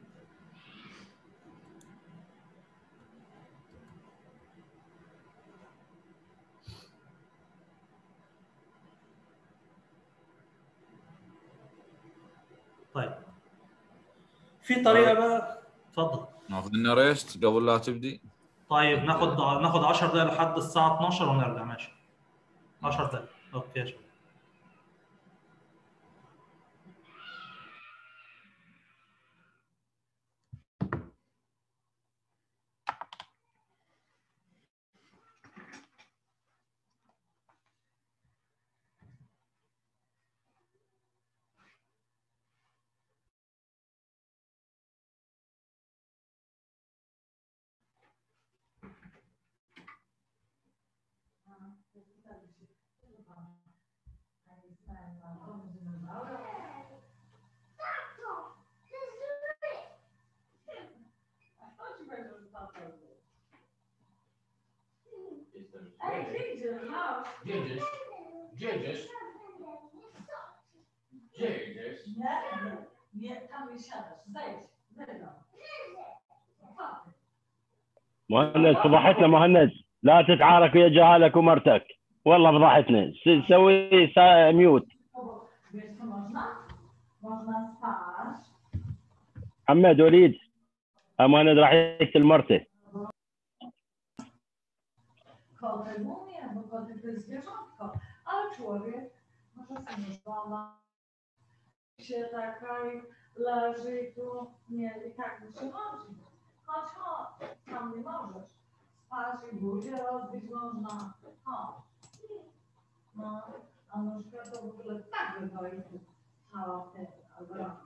طيب في طريقه بقى اتفضل ناخذ لنا ريست قبل لا تبدي طيب ناخد ناخد 10 دقائق لحد الساعه 12 ونرجع ماشي 10 دقائق اوكي يا شباب Jedziesz. Jedziesz. Jedziesz. Nie, nie, tam nie siadasz. Zejdź, zejdź. مهند فضحتنا مهند لا تتعارك ويا جهالك ومرتك والله فضحتنا س- سوي سا- ميوت Wiesz co można? Można spać. محمد وليد ها مهند راح يقتل مرته Kotek umie, bo kotek to jest zwierzątko. Ale człowiek może sobie złama się taka i leży i tu nie, i tak mu się chodzi. Chodź, chodź, tam nie możesz. Spać i buzię rozbić można. Chodź. No, a nóżka to w ogóle tak wygoi tu cała wtedy, albo rączka.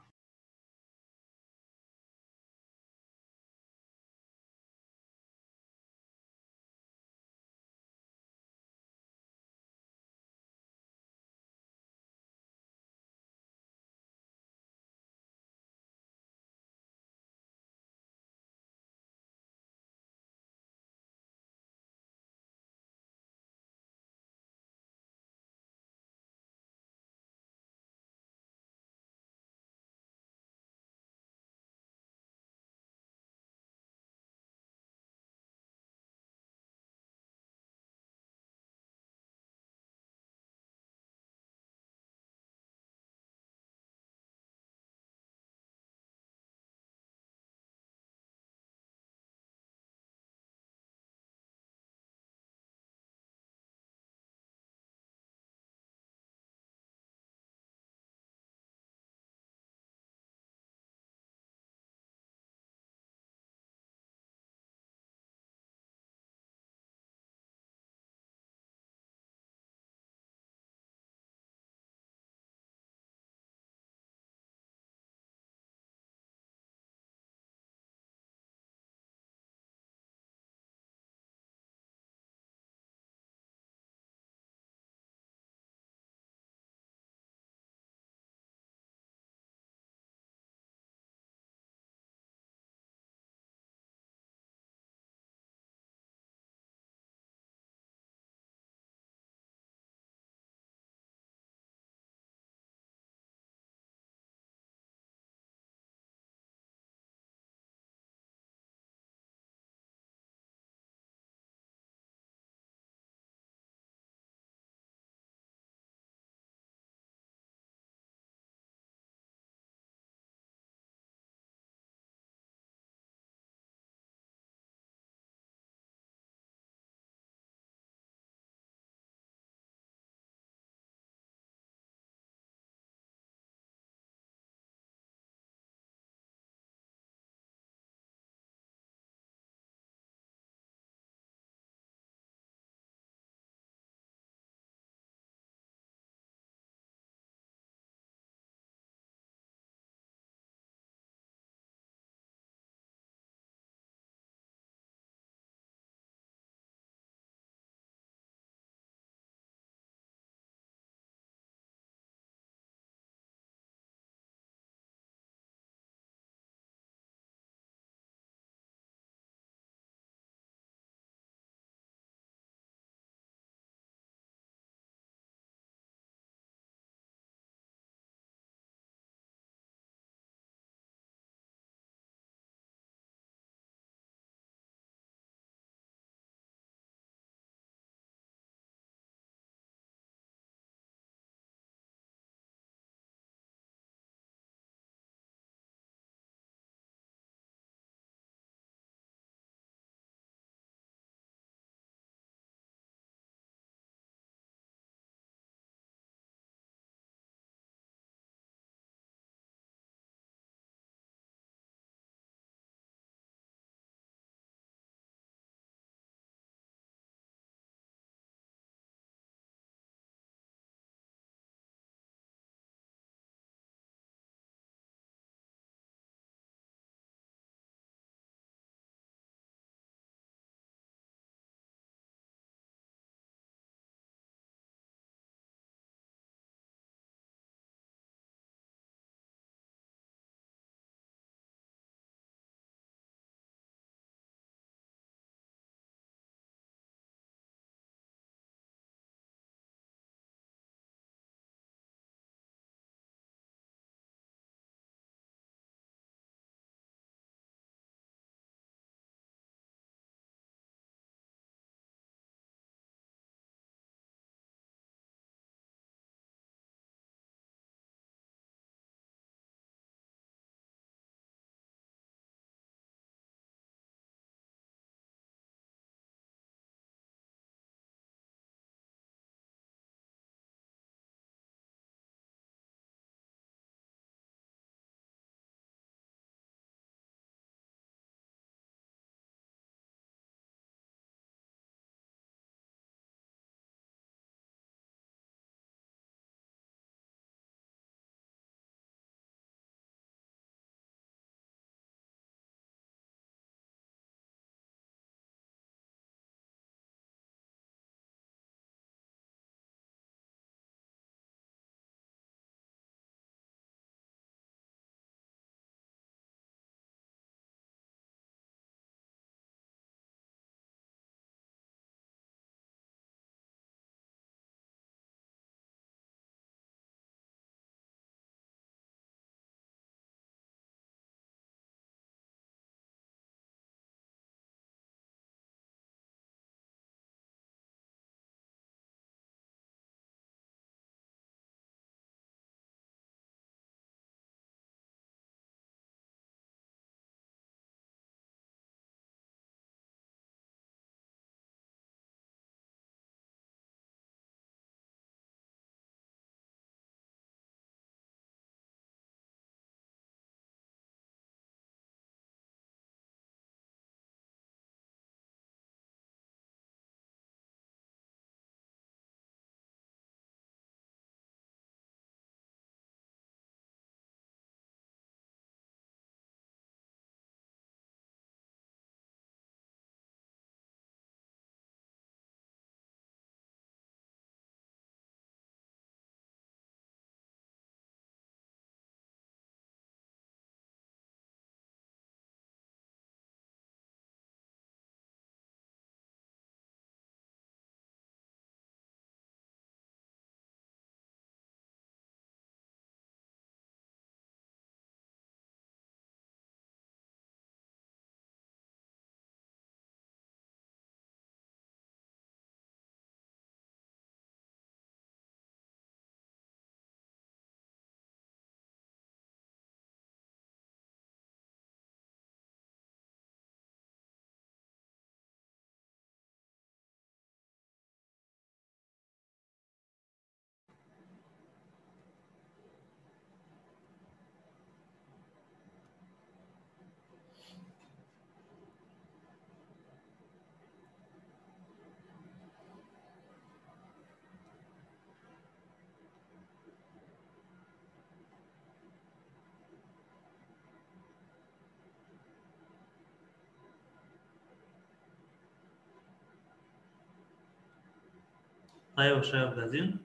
طيب يا شباب جاهزين؟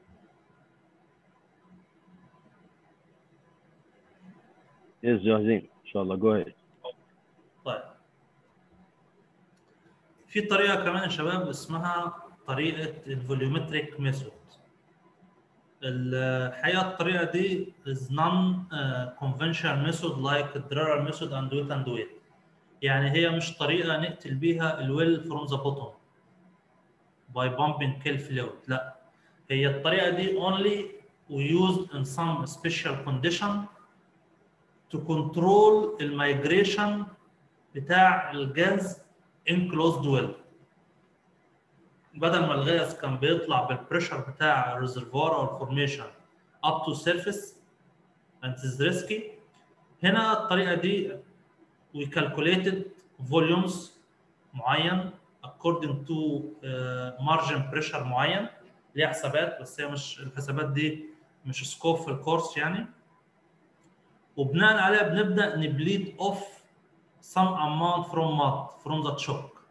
يس جاهزين ان شاء الله جو هيد طيب في طريقة كمان يا شباب اسمها طريقة الفوليومتريك ميثود الحقيقة الطريقة دي is non uh, conventional method like Dreyer method and weight and weight يعني هي مش طريقة نقتل بيها الويل from the bottom by pumping kill fluid لا هي الطريقة دي only used in some special condition to control المigration بتاع الجاز in closed well بدل ما الغاز كان بيطلع بالبريشر بتاع الريزرفوار او الفورميشن up to surface and is risky هنا الطريقه دي we calculated volumes معين according to uh, margin pressure معين ليها حسابات بس هي مش الحسابات دي مش سكوب في الكورس يعني وبناء عليها بنبدا نبليد اوف some amount from mud from the choke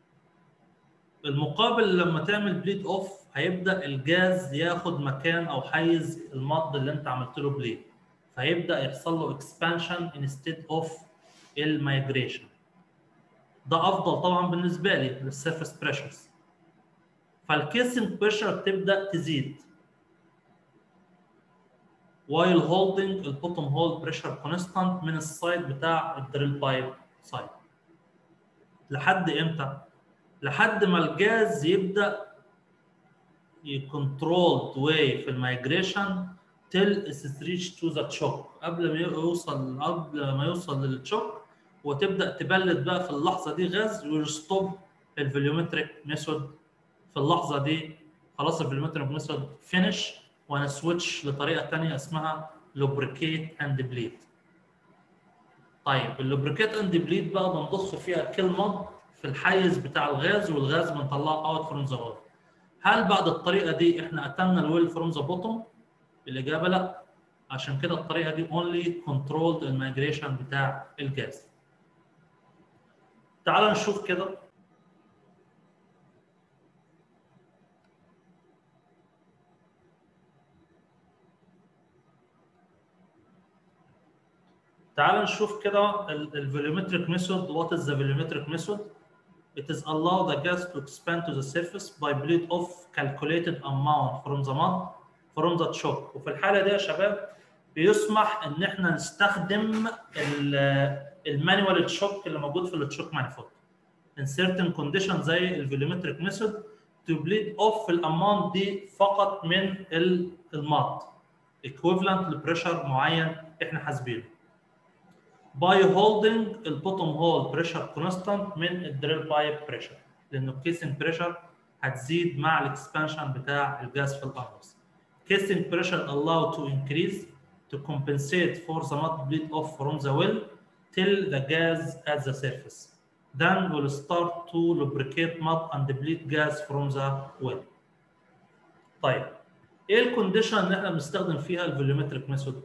المقابل لما تعمل بليد اوف هيبدا الجاز ياخد مكان او حيز المض اللي انت عملت له بليد فهيبدا يحصل له اكسبانشن انستيد اوف المايجريشن ده افضل طبعا بالنسبه لي للسيرفيس بريشرز فالكيسنج بريشر بتبدا تزيد while holding البوتوم هول بريشر كونستانت من السايد بتاع الدريل بايب سايد لحد امتى؟ لحد ما الجاز يبدا يكنترول واي في المايجريشن till it's reached to the choke قبل ما يوصل قبل ما يوصل للتشوك وتبدا تبلد بقى في اللحظه دي غاز ويستوب الفوليومتريك ميثود في اللحظه دي خلاص الفوليومتريك ميثود فينش وانا سويتش لطريقه ثانيه اسمها لوبريكيت اند بليد طيب اللوبريكيت اند بليد بقى بنضخ فيها كلمه في الحيز بتاع الغاز والغاز بنطلعه اوت فروم ذا وول هل بعد الطريقه دي احنا قتلنا الويل فروم ذا بوتوم الاجابه لا عشان كده الطريقه دي اونلي كنترولد المايجريشن بتاع الجاز تعال نشوف كده تعال نشوف كده الفوليومتريك ميثود what is the volumetric method it is allow the gas to expand to the surface by bleed off calculated amount from the mud from the choke وفي الحاله دي يا شباب بيسمح ان احنا نستخدم المانيوال تشوك اللي موجود في التشوك مانيفولد in certain conditions زي الفوليومتريك ميثود to bleed off الاماونت دي فقط من المط equivalent لبريشر معين احنا حاسبينه by holding البوتوم هول بريشر كونستانت من الدريل بايب بريشر لانه الكيسنج بريشر هتزيد مع الاكسبانشن بتاع الجاز في الارمز casing pressure allowed to increase to compensate for the mud bleed off from the well till the gas at the surface. Then we'll start to lubricate mud and bleed gas from the well. طيب ايه الكونديشن اللي احنا بنستخدم فيها الفوليومتريك ميثود؟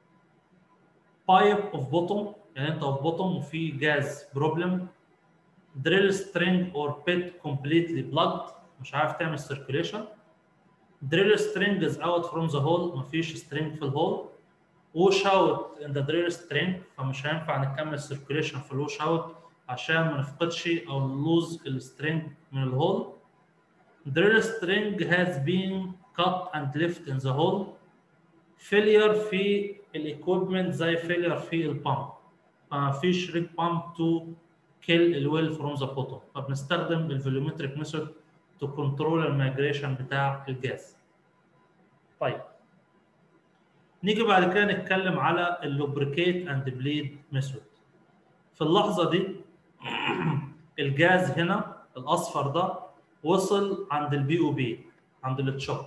بايب اوف بوتوم يعني انت اوف بوتوم وفي جاز بروبلم دريل سترينج اور بيت كومبليتلي بلاجد مش عارف تعمل سيركيوليشن drill string is out from the hole مفيش string في الهول wash out in the drill string فمش هينفع نكمل circulation في الوش اوت عشان ما نفقدش او نلوز السترينج من الهول drill string has been cut and left in the hole failure في الايكويبمنت زي failure في البامب فمفيش ريج بامب to kill الويل from the bottom فبنستخدم الفوليومتريك ميثود تو كنترول المايجريشن بتاع الجاز. طيب نيجي بعد كده نتكلم على اللوبريكيت اند بليد ميثود. في اللحظه دي الجاز هنا الاصفر ده وصل عند البي او بي عند التشوك.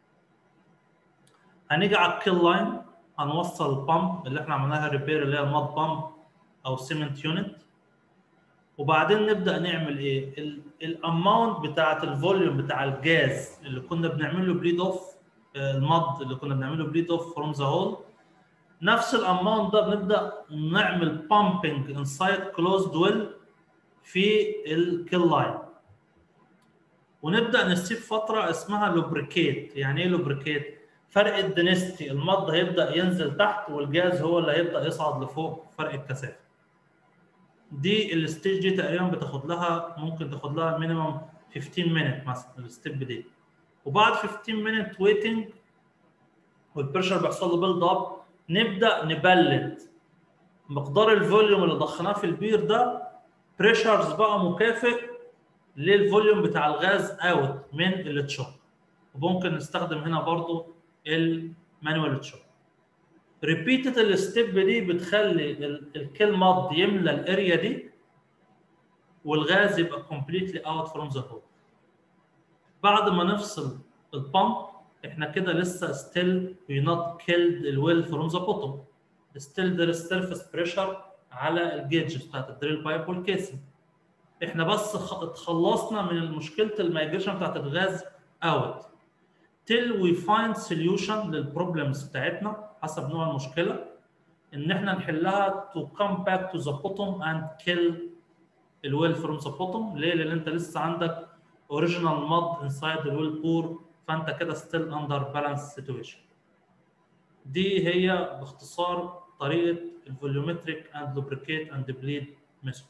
هنيجي على الكيل لاين هنوصل البامب اللي احنا عملناها ريبير اللي هي الماد بامب او سيمنت يونت وبعدين نبدا نعمل ايه الاماونت بتاعه الفوليوم بتاع الجاز اللي كنا بنعمل له بليد اوف المض اللي كنا بنعمل له بليد اوف فروم ذا هول نفس الاماونت ده بنبدا نعمل بامبنج انسايد كلوزد ويل في الكيل لاين ونبدا نسيب فتره اسمها لوبريكيت يعني ايه لوبريكيت فرق الدنستي المض هيبدا ينزل تحت والجاز هو اللي هيبدا يصعد لفوق فرق الكثافه دي الستيج دي تقريبا بتاخد لها ممكن تاخد لها مينيمم 15 مينت مثلا الستيب دي وبعد 15 مينت ويتنج والبريشر بيحصل له بيلد اب نبدا نبلد مقدار الفوليوم اللي ضخناه في البير ده بريشرز بقى مكافئ للفوليوم بتاع الغاز اوت من التشوك وممكن نستخدم هنا برضو المانوال تشوك ريبيتد الستيب دي بتخلي الكيل مض يملى الاريا دي والغاز يبقى كومبليتلي اوت فروم ذا هول بعد ما نفصل البامب احنا كده لسه ستيل وي نوت كيلد الويل فروم ذا بوتوم ستيل ذير سيرفيس بريشر على الجيجز بتاعت الدريل بايب والكيسنج احنا بس اتخلصنا من مشكله المايجريشن بتاعت الغاز اوت till we find solution للبروبلمز بتاعتنا حسب نوع المشكله ان احنا نحلها to come back to the bottom and kill الويل from the bottom ليه؟ لان انت لسه عندك original mud inside the well bore فانت كده still under balance situation دي هي باختصار طريقه الفوليومتريك and lubricate and bleed method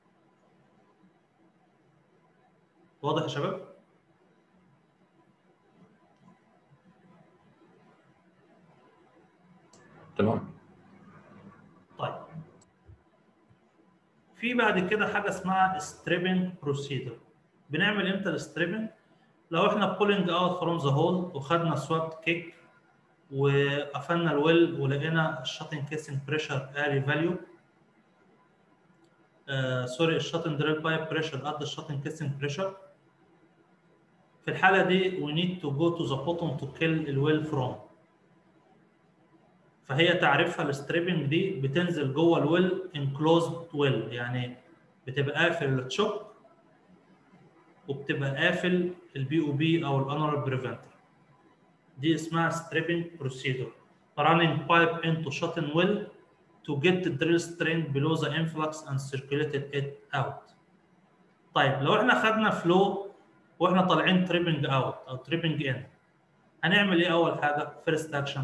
واضح يا شباب؟ تمام طيب في بعد كده حاجه اسمها ستريبنج بروسيدر بنعمل امتى الستريبنج لو احنا بولينج اوت فروم ذا هول وخدنا سواب كيك وقفلنا الويل ولقينا الشاتن كيسنج بريشر اري فاليو سوري الشاتن دريل بايب بريشر قد الشاتن كيسنج بريشر في الحاله دي we need to go to the bottom to kill الويل from فهي تعريفها الستريبنج دي بتنزل جوه الويل انكلوزد ويل يعني بتبقى قافل التشوك وبتبقى قافل البي او بي او الانرال بريفنتر دي اسمها ستريبنج بروسيدور running pipe into shut in well to get the drill string below the influx and circulated it out طيب لو احنا خدنا فلو واحنا طالعين تريبنج اوت او تريبنج ان هنعمل ايه اول حاجه فيرست اكشن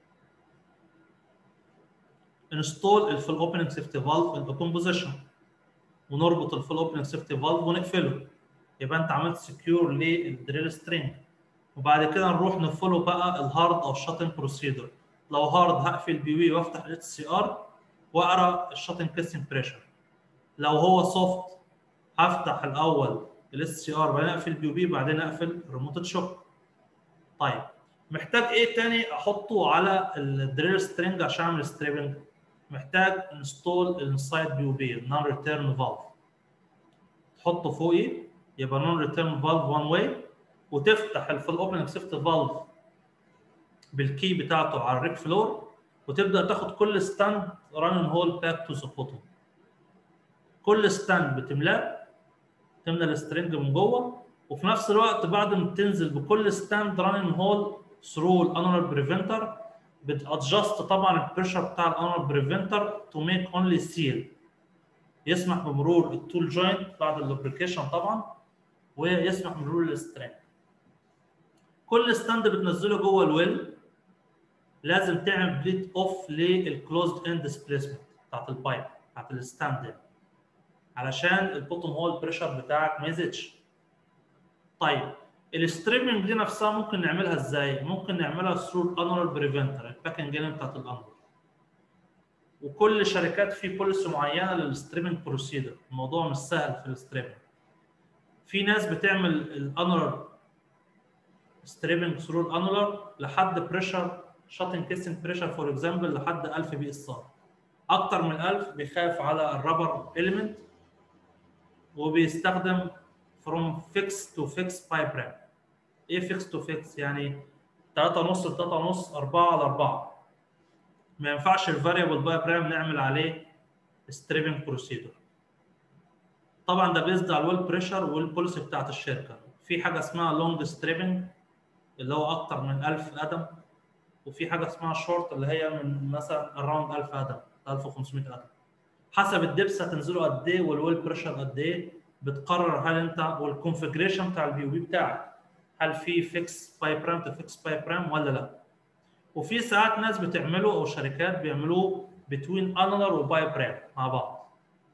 انستول الفول اوبننج سيفتي فالف الاوبن بوزيشن ونربط الفول اوبننج سيفتي فالف ونقفله يبقى انت عملت سكيور للدريل سترينج وبعد كده نروح نفولو بقى الهارد او الشاتن بروسيدور لو هارد هقفل بي وي وافتح الاتش سي ار واقرا الشاتن كيسنج بريشر لو هو سوفت هفتح الاول الاس سي ار بعدين اقفل بي بي بعدين اقفل ريموت شوك طيب محتاج ايه تاني احطه على الدريل سترينج عشان اعمل ستريبنج محتاج انستول الانسايد بي بي النون ريتيرن فالف تحطه فوقي يبقى نون ريتيرن فالف وان واي وتفتح الفول اوبننج سيفت فالف بالكي بتاعته على الريك فلور وتبدا تاخد كل ستاند ران هول باك تو ذا بوتوم كل ستاند بتملاه تملى السترنج من جوه وفي نفس الوقت بعد ما تنزل بكل ستاند رانن هول ثرو الانولار بريفنتر بتادجست طبعا البريشر بتاع الانولار بريفنتر تو ميك اونلي سيل يسمح بمرور التول جوينت بعد اللوبريكيشن طبعا ويسمح بمرور السترنج كل ستاند بتنزله جوه الويل لازم تعمل بليت اوف للكلوزد اند ديسبيسمنت بتاعت البايب بتاعت الستاند يعني. علشان البوتوم هول بريشر بتاعك ما يزيدش طيب الستريمنج دي نفسها ممكن نعملها ازاي ممكن نعملها ثرو الانورال بريفنتر الباكنج جين بتاعت الانورال وكل شركات في بوليسي معينه للستريمنج بروسيدر الموضوع مش سهل في الستريمنج في ناس بتعمل الانورال ستريمنج ثرو الانولار لحد بريشر شاتن كيسنج بريشر فور اكزامبل لحد 1000 بي اس ار اكتر من 1000 بيخاف على الرابر اليمنت وبيستخدم فروم فيكس تو فيكس بايب رام ايه فيكس تو فيكس يعني 3 ونص ل 3 ونص 4 على 4 ما ينفعش الفاريبل بايب رام نعمل عليه ستريبنج بروسيدور طبعا ده بيزد على الويل بريشر والبوليسي بتاعت الشركه في حاجه اسمها لونج ستريبنج اللي هو اكتر من 1000 قدم وفي حاجه اسمها شورت اللي هي من مثلا اراوند 1000 قدم 1500 قدم حسب الدبس هتنزله قد ايه والويل بريشر قد ايه بتقرر هل انت والكونفجريشن بتاع البي بي بتاعك هل في فيكس باي برام تو فيكس باي برام ولا لا وفي ساعات ناس بتعمله او شركات بيعملوه بتوين انالر وباي برام مع بعض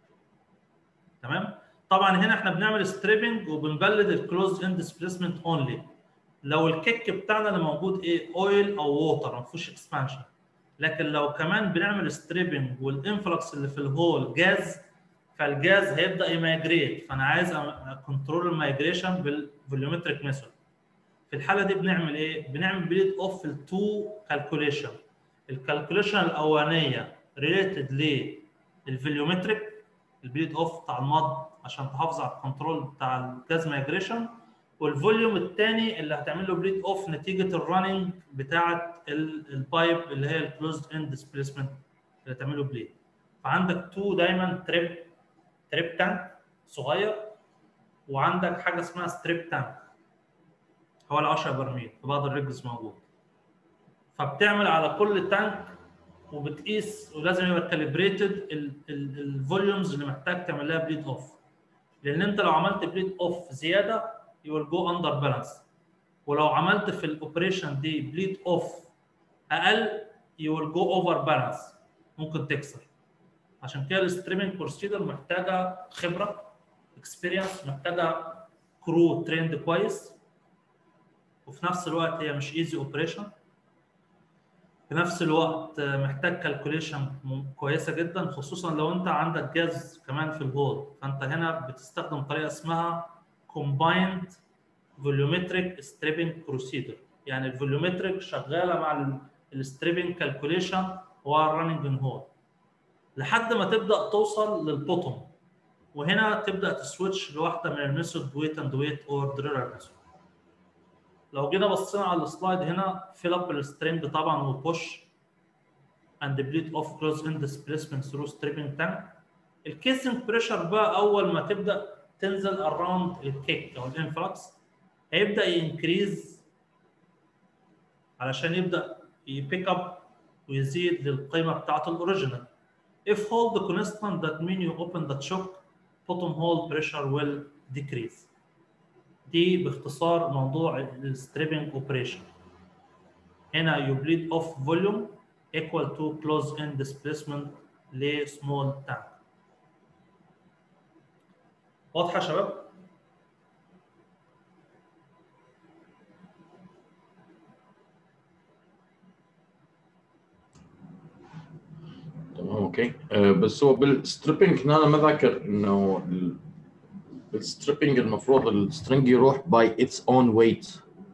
تمام طبعا هنا احنا بنعمل ستريبنج وبنبلد الكلوز اند ديسبيسمنت اونلي لو الكيك بتاعنا اللي موجود ايه اويل او ووتر ما فيهوش اكسبانشن لكن لو كمان بنعمل ستريبنج والانفلكس اللي في الهول جاز فالجاز هيبدا يمايجريت فانا عايز كنترول المايجريشن بالفوليومتريك ميثود في الحاله دي بنعمل ايه؟ بنعمل بليد اوف التو كالكوليشن الكالكوليشن الاولانيه ريليتد للفوليومتريك البليد اوف بتاع المض عشان تحافظ على الكنترول بتاع الجاز مايجريشن والفوليوم الثاني اللي هتعمل له بليد اوف نتيجه الرننج بتاعه البايب اللي هي الكلوزد اند ديسبيسمنت اللي تعمل له بليد فعندك تو دايما تريب تريب تانك صغير وعندك حاجه اسمها ستريب تانك حوالي 10 برميل في بعض الريجز موجود فبتعمل على كل تانك وبتقيس ولازم يبقى كاليبريتد الفوليومز اللي محتاج تعمل لها بليد اوف لان انت لو عملت بليد اوف زياده يو ويل جو اندر بالانس ولو عملت في الاوبريشن دي بليد اوف اقل يو ويل جو اوفر بالانس ممكن تكسر عشان كده الستريمنج بروسيدر محتاجه خبره اكسبيرينس محتاجه كرو تريند كويس وفي نفس الوقت هي مش ايزي اوبريشن في نفس الوقت محتاج كالكوليشن كويسه جدا خصوصا لو انت عندك جاز كمان في الهول فانت هنا بتستخدم طريقه اسمها combined volumetric stripping procedure يعني الفوليومتريك شغاله مع الستريبنج كالكوليشن والرننج ان هول لحد ما تبدا توصل للبوتوم وهنا تبدا تسويتش لواحده من الميثود ويت اند ويت اور دريلر ميثود لو جينا بصينا على السلايد هنا فيل اب السترينج طبعا وبوش اند بليد اوف كلوز ان ديسبيسمنت ثرو ستريبنج تانك الكيسنج بريشر بقى اول ما تبدا تنزل اراوند الكيك او الانفلكس هيبدا ينكريز علشان يبدا يبيك اب ويزيد للقيمه بتاعته الاوريجينال if hold constant that mean you open the choke bottom hole pressure will decrease دي باختصار موضوع الستريبنج اوبريشن هنا you bleed off volume equal to close end displacement ل small tank واضحه يا شباب تمام اوكي آه، بس هو بالستريبنج هنا انا ما ذاكر انه ال- بالستريبنج المفروض السترنج يروح باي اتس اون ويت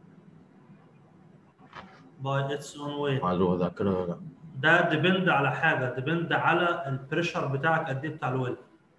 by its own weight هذا هو ذاكره ولا لا ده ديبند على حاجه ديبند على البريشر بتاعك قد ايه بتاع الويل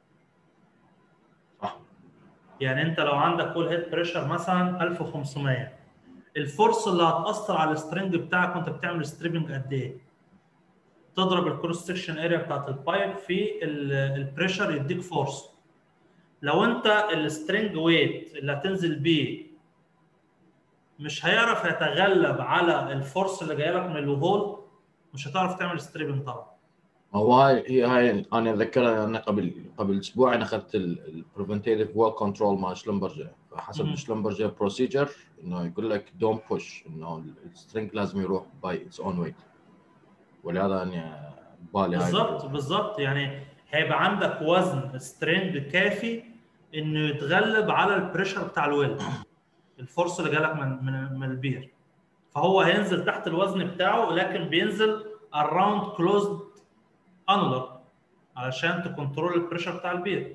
صح يعني انت لو عندك ويل هيد بريشر مثلا 1500 الفورس اللي هتاثر على السترنج بتاعك وانت بتعمل ستريبنج قد ايه تضرب الكروس سكشن اريا بتاعت البايب في البريشر يديك فورس لو انت السترنج ويت اللي هتنزل بيه مش هيعرف يتغلب على الفورس اللي جايه لك من الهول مش هتعرف تعمل ستريبنج طبعا هو هاي هي هاي انا اتذكرها انا قبل قبل اسبوع انا اخذت البريفنتيف وول كنترول مع شلمبرجر حسب مم. الشلمبرجر بروسيجر انه يقول لك دون بوش انه السترنج لازم يروح باي اتس اون ويت ولهذا انا بالي هاي بالظبط بالظبط يعني هيبقى عندك وزن سترينج كافي انه يتغلب على البريشر بتاع الويل الفورس اللي جالك من من من البير فهو هينزل تحت الوزن بتاعه لكن بينزل around closed annular علشان تكنترول البريشر بتاع البير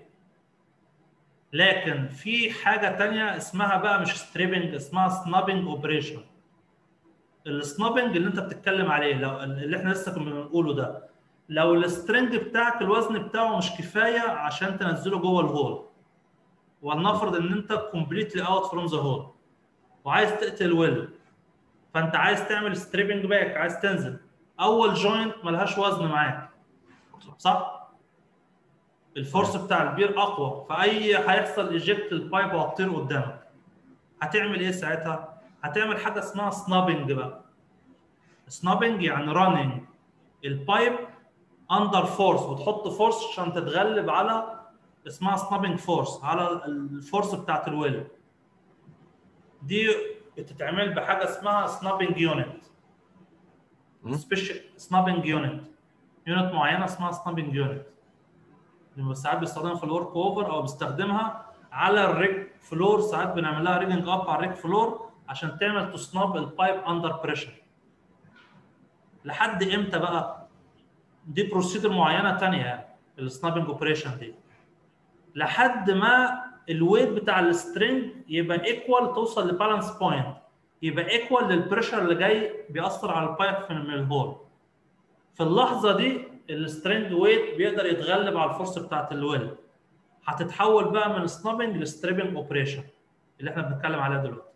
لكن في حاجه تانية اسمها بقى مش ستريبنج اسمها سنابنج اوبريشن السنابنج اللي انت بتتكلم عليه لو اللي احنا لسه كنا بنقوله ده لو السترنج بتاعك الوزن بتاعه مش كفايه عشان تنزله جوه الهول ولنفرض ان انت كومبليتلي اوت فروم ذا هول وعايز تقتل ويل فانت عايز تعمل ستريبنج باك عايز تنزل اول جوينت ملهاش وزن معاك صح؟ الفورس بتاع البير اقوى فاي هيحصل ايجكت البايب وهتطير قدامك هتعمل ايه ساعتها؟ هتعمل حاجه اسمها سنابنج بقى سنابنج يعني راننج البايب اندر فورس وتحط فورس عشان تتغلب على اسمها سنابنج فورس على الفورس بتاعت الويل دي بتتعمل بحاجه اسمها سنابنج يونت مم. سبيشال سنابنج يونت يونت معينه اسمها سنابنج يونت اللي ساعات بيستخدمها في الورك اوفر او بيستخدمها على الريج فلور ساعات بنعمل لها ريجنج اب على الريج فلور عشان تعمل تسناب البايب اندر بريشر لحد امتى بقى دي بروسيدر معينه ثانيه يعني السنابنج اوبريشن دي لحد ما الويت بتاع السترينج يبقى ايكوال توصل لبالانس بوينت يبقى ايكوال للبريشر اللي جاي بيأثر على البايب في من الهول في اللحظه دي السترينج ويت بيقدر يتغلب على الفورس بتاعت الويل هتتحول بقى من سنابنج لستريبنج اوبريشن اللي احنا بنتكلم عليها دلوقتي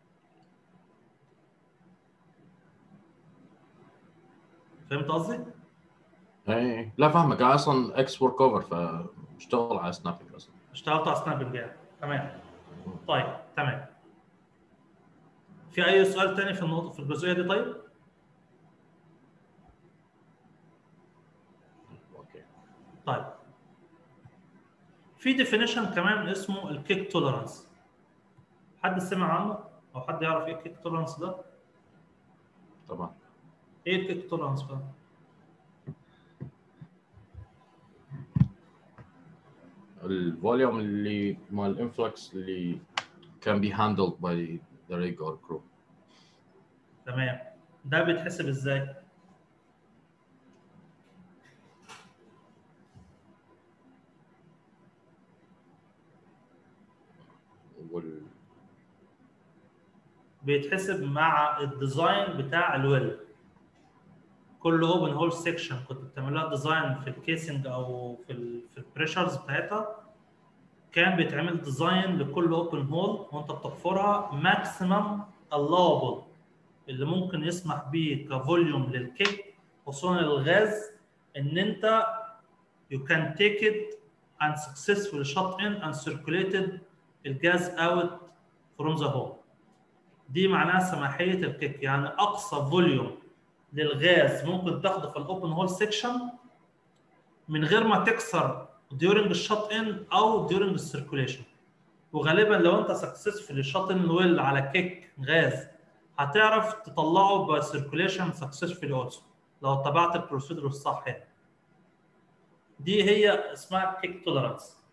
فهمت قصدي؟ ايه لا فاهمك انا اصلا اكس ورك اوفر فاشتغل على سنابنج اصلا اشتغلت على سنابنج يعني تمام طيب تمام في اي سؤال تاني في النقطه في الجزئيه دي طيب؟ اوكي طيب في ديفينيشن كمان اسمه الكيك توليرانس حد سمع عنه او حد يعرف ايه الكيك توليرانس ده طبعا ايه الكيك توليرانس بقى الفوليوم اللي مال الانفلكس اللي can be handled by the rig or crew تمام ده بيتحسب ازاي وال بيتحسب مع الديزاين بتاع الويل كل اوبن هول سيكشن كنت بتعمل لها ديزاين في الكيسنج او في ال في البريشرز بتاعتها كان بيتعمل ديزاين لكل اوبن هول وانت بتحفرها ماكسيمم allowable اللي ممكن يسمح بيه كفوليوم للكيك خصوصا الغاز ان انت you can take it and successfully shut in and circulated الجاز out from the hole دي معناها سماحيه الكيك يعني اقصى فوليوم للغاز ممكن تاخده في الاوبن هول سيكشن من غير ما تكسر during الشوت ان او during السيركوليشن وغالبا لو انت سكسسفولي شوت ان ويل على كيك غاز هتعرف تطلعه بسيركوليشن سكسسفولي اولسو لو اتبعت البروسيدور الصح يعني دي هي اسمها كيك توليرانس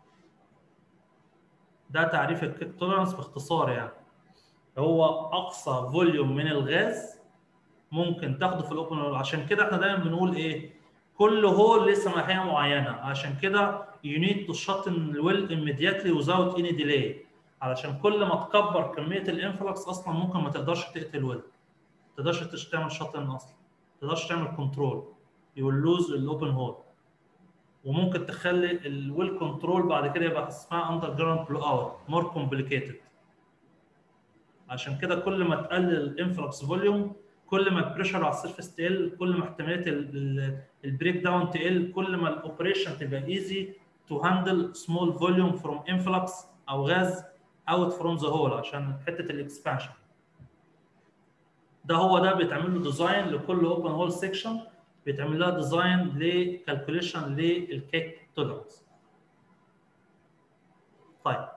ده تعريف الكيك توليرانس باختصار يعني هو اقصى فوليوم من الغاز ممكن تاخده في الاوبن هول عشان كده احنا دايما بنقول ايه كل هول ليه سماحيه معينه عشان كده you need to shut in well immediately without any delay علشان كل ما تكبر كميه الانفلكس اصلا ممكن ما تقدرش تقتل ويل ما تقدرش تعمل شط ان اصلا ما تقدرش تعمل كنترول you will lose الاوبن هول وممكن تخلي الويل كنترول بعد كده يبقى اسمها اندر جراوند بلو اوت مور كومبليكيتد عشان كده كل ما تقلل الانفلكس فوليوم كل ما البريشر على السيرفيس تقل كل ما احتماليه البريك داون تقل كل ما الاوبريشن تبقى ايزي تو هاندل سمول فوليوم فروم انفلكس او غاز اوت فروم ذا هول عشان حته الاكسبانشن ده هو ده بيتعمل له ديزاين لكل اوبن هول سيكشن بيتعمل لها ديزاين لكالكوليشن للكيك تولرنس طيب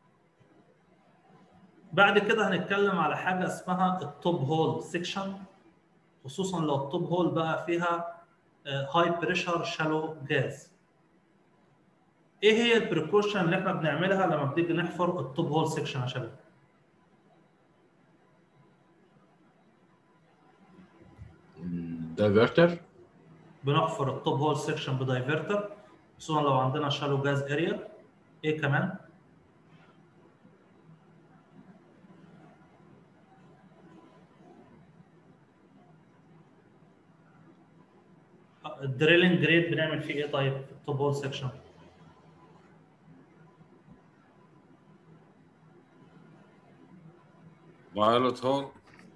بعد كده هنتكلم على حاجه اسمها التوب هول سيكشن خصوصا لو التوب هول بقى فيها هاي بريشر شالو جاز ايه هي البريكوشن اللي احنا بنعملها لما بنيجي نحفر التوب هول سيكشن يا شباب دايفرتر بنحفر التوب هول سيكشن بدايفرتر خصوصا لو عندنا شالو جاز اريا ايه كمان الدريلنج جريد بنعمل فيه ايه طيب في التوب هول سيكشن فايولت هول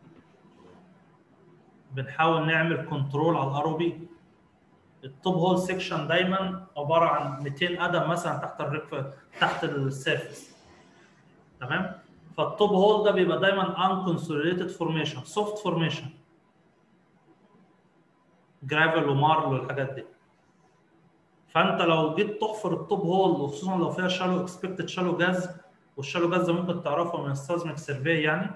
بنحاول نعمل كنترول على الار او بي التوب هول سيكشن دايما عباره عن 200 قدم مثلا تحت الريف تحت السيرفيس تمام فالتوب هول ده بيبقى دايما انكونسوليديتد فورميشن سوفت فورميشن جرافل ومارل والحاجات دي فانت لو جيت تحفر التوب هول وخصوصا لو فيها شالو اكسبكتد شالو جاز والشالو جاز ده ممكن تعرفه من السيزميك سيرفي يعني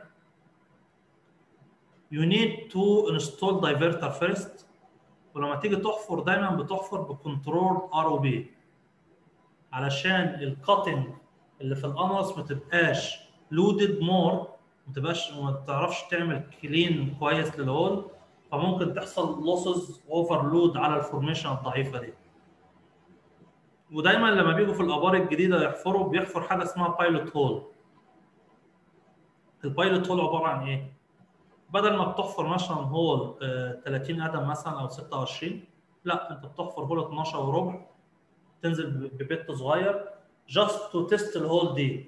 you need to install diverter first ولما تيجي تحفر دايما بتحفر بكنترول ار او بي علشان الكاتنج اللي في الانرس ما تبقاش لودد مور ما تبقاش ما تعرفش تعمل كلين كويس للهول فممكن تحصل لوسز اوفرلود على الفورميشن الضعيفه دي ودايما لما بيجوا في الابار الجديده يحفروا بيحفر حاجه اسمها بايلوت هول البايلوت هول عباره عن ايه بدل ما بتحفر مثلا هول آه، 30 قدم مثلا او 26 لا انت بتحفر هول 12 وربع تنزل ب- ببت صغير جاست تو تيست الهول دي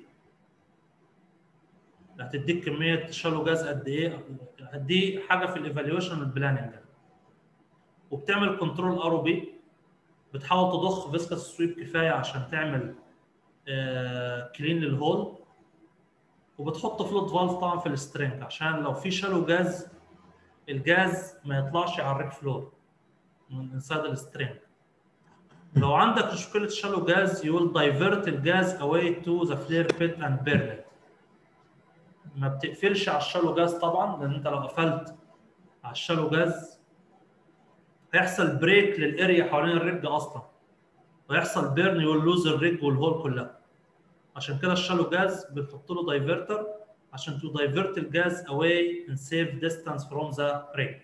هتديك كميه شالو جاز قد ايه دي حاجه في الايفالويشن البلاننج وبتعمل كنترول ار بي بتحاول تضخ فيسكس سويب كفايه عشان تعمل كلين للهول وبتحط فلوت فالف طبعا في السترينج عشان لو في شالو جاز الجاز ما يطلعش على الريك فلور من انسايد السترينج لو عندك مشكله شالو جاز يو ويل دايفرت الجاز اواي تو ذا فلير بيت اند بيرن ما بتقفلش على الشالو جاز طبعا لان انت لو قفلت على الشالو جاز هيحصل بريك للاريا حوالين الريج اصلا ويحصل بيرن يقول لوز الريج والهول كلها عشان كده الشالو جاز بنحط له دايفرتر عشان تو دايفرت الجاز اواي ان سيف ديستانس فروم ذا ريج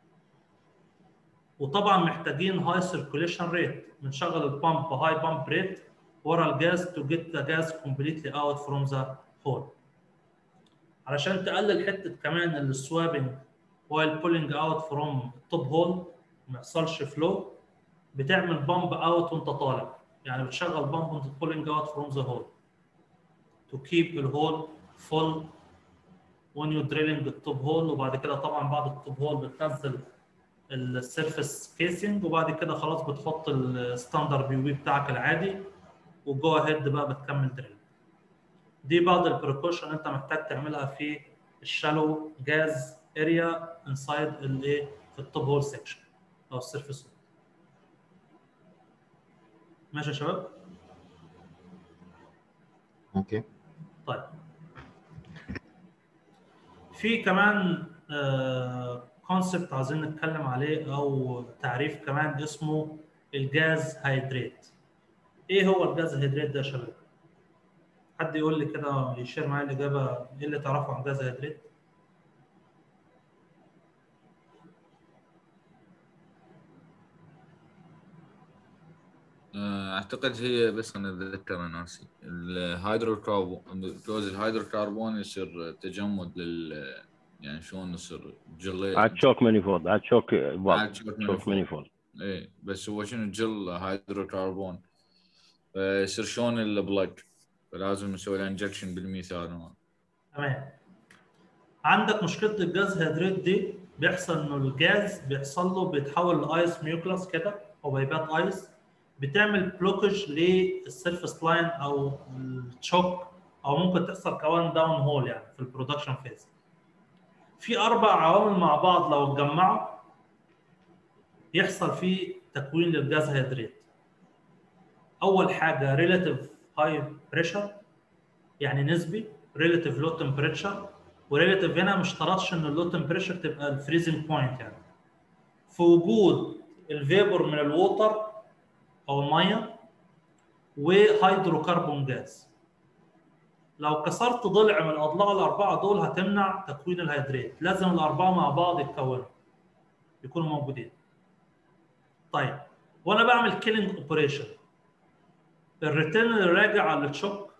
وطبعا محتاجين هاي سيركوليشن ريت بنشغل البامب هاي بامب ريت ورا الجاز تو جيت ذا جاز كومبليتلي اوت فروم ذا هول علشان تقلل حته كمان السوابنج while pulling out from التوب هول ما يحصلش فلو بتعمل بامب اوت وانت طالع يعني بتشغل بامب وانت pulling out from the hole to keep الهول full when you drilling التوب هول وبعد كده طبعا بعد التوب هول بتنزل السيرفيس كيسنج وبعد كده خلاص بتحط الستاندر بي وي بتاعك العادي وجو هيد بقى بتكمل دريل دي بعض البريكوشن انت محتاج تعملها في الشالو جاز اريا انسايد الايه في التوب هول سيكشن او السيرفيس هول ماشي يا شباب اوكي طيب في كمان كونسبت عايزين نتكلم عليه او تعريف كمان اسمه الجاز هيدريت ايه هو الجاز هيدريت ده يا شباب حد يقول لي كده يشير معايا الاجابه ايه اللي تعرفه عن جاز هيدريت آه، اعتقد هي بس انا اتذكر انا ناسي الهيدروكربون جوز الهيدروكربون يصير تجمد لل يعني شلون يصير جلي عاد شوك مانيفولد عاد شوك عاد بعض شوك شوك manifold. مانيفولد ايه بس هو شنو جل هيدروكربون فيصير شلون البلج فلازم نسوي له انجكشن بالميثان تمام عندك مشكله الجاز هيدريت دي بيحصل انه الجاز بيحصل له بيتحول لايس ميوكلاس كده حبيبات ايس بتعمل بلوكج للسيرفس لاين او التشوك او ممكن تحصل كمان داون هول يعني في البرودكشن فيز في اربع عوامل مع بعض لو اتجمعوا يحصل فيه تكوين للجاز هيدريت اول حاجه ريلاتيف هاي بريشر يعني نسبي ريلاتيف لو تمبريتشر وريلاتيف هنا ما اشترطش ان اللو تمبريتشر تبقى الفريزنج بوينت يعني في وجود الفيبر من الووتر او الميه وهيدروكربون جاز لو كسرت ضلع من الاضلاع الاربعه دول هتمنع تكوين الهيدريت لازم الاربعه مع بعض يتكونوا يكونوا موجودين طيب وانا بعمل كيلينج اوبريشن الريتيرن اللي راجع على التشوك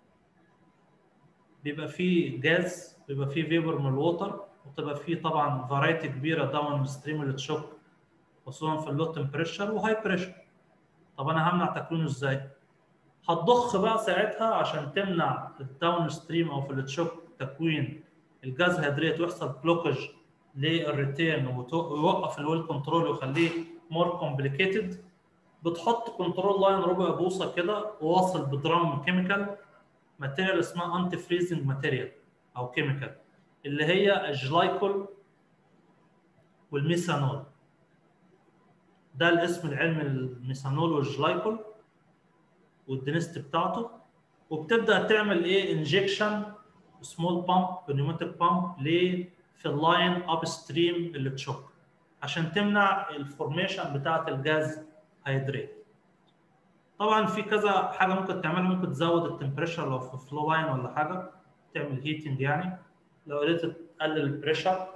بيبقى فيه جاز بيبقى فيه فيبر من الووتر وتبقى فيه طبعا فرايتي كبيره داون ستريم التشوك خصوصا في اللو تمبريتشر وهاي بريشر طب انا همنع تكوينه ازاي؟ هتضخ بقى ساعتها عشان تمنع الداون ستريم او في التشوك تكوين الجاز هيدريت ويحصل بلوكج للريتيرن ويوقف الويل كنترول ويخليه مور كومبليكيتد بتحط كنترول لاين ربع بوصه كده وواصل بدرام كيميكال ماتيريال اسمها انتي فريزنج ماتيريال او كيميكال اللي هي الجلايكول والميثانول ده الاسم العلمي للميثانول والجلايكول والدنست بتاعته وبتبدا تعمل ايه انجكشن سمول بامب بنيوماتيك بامب ل في اللاين اب ستريم اللي تشوك عشان تمنع الفورميشن بتاعه الجاز هيدريت طبعا في كذا حاجه ممكن تعملها ممكن تزود التمبريتشر لو في فلو لاين ولا حاجه تعمل هيتنج يعني لو قدرت تقلل البريشر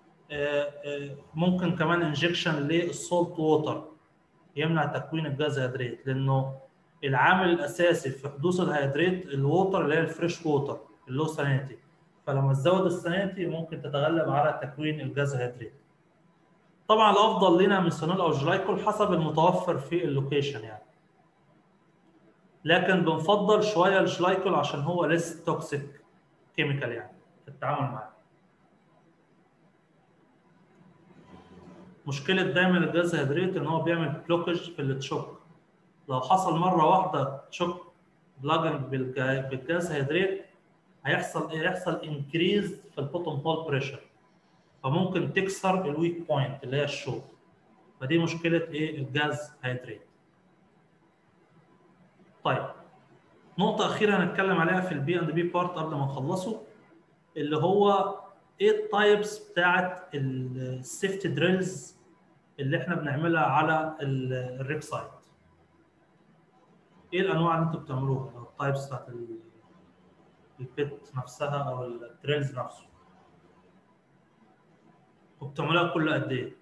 ممكن كمان انجكشن للسولت ووتر يمنع تكوين الجاز هيدريت لانه العامل الاساسي في حدوث الهيدريت الووتر اللي هي الفريش ووتر اللو سالينيتي فلما تزود السالينيتي ممكن تتغلب على تكوين الجاز هيدريت طبعا الافضل لنا ميثانول او جلايكول حسب المتوفر في اللوكيشن يعني لكن بنفضل شويه الجلايكول عشان هو ليس توكسيك كيميكال يعني في التعامل معاه مشكله دايما الجاز هيدريت ان هو بيعمل بلوكج في التشوك لو حصل مره واحده تشوك بلاجنج بالجاز هيدريت هيحصل ايه؟ هيحصل انكريز في البوتوم هول بريشر فممكن تكسر الويك بوينت اللي هي الشوك فدي مشكله ايه الجاز هيدريت طيب نقطة أخيرة هنتكلم عليها في البي اند بي بارت قبل ما نخلصه اللي هو ايه التايبس بتاعت السيفتي دريلز اللي احنا بنعملها على الريب سايت ايه الانواع اللي انتوا بتعملوها او التايبس بتاعت البيت نفسها او الدريلز نفسه وبتعملوها كل قد ايه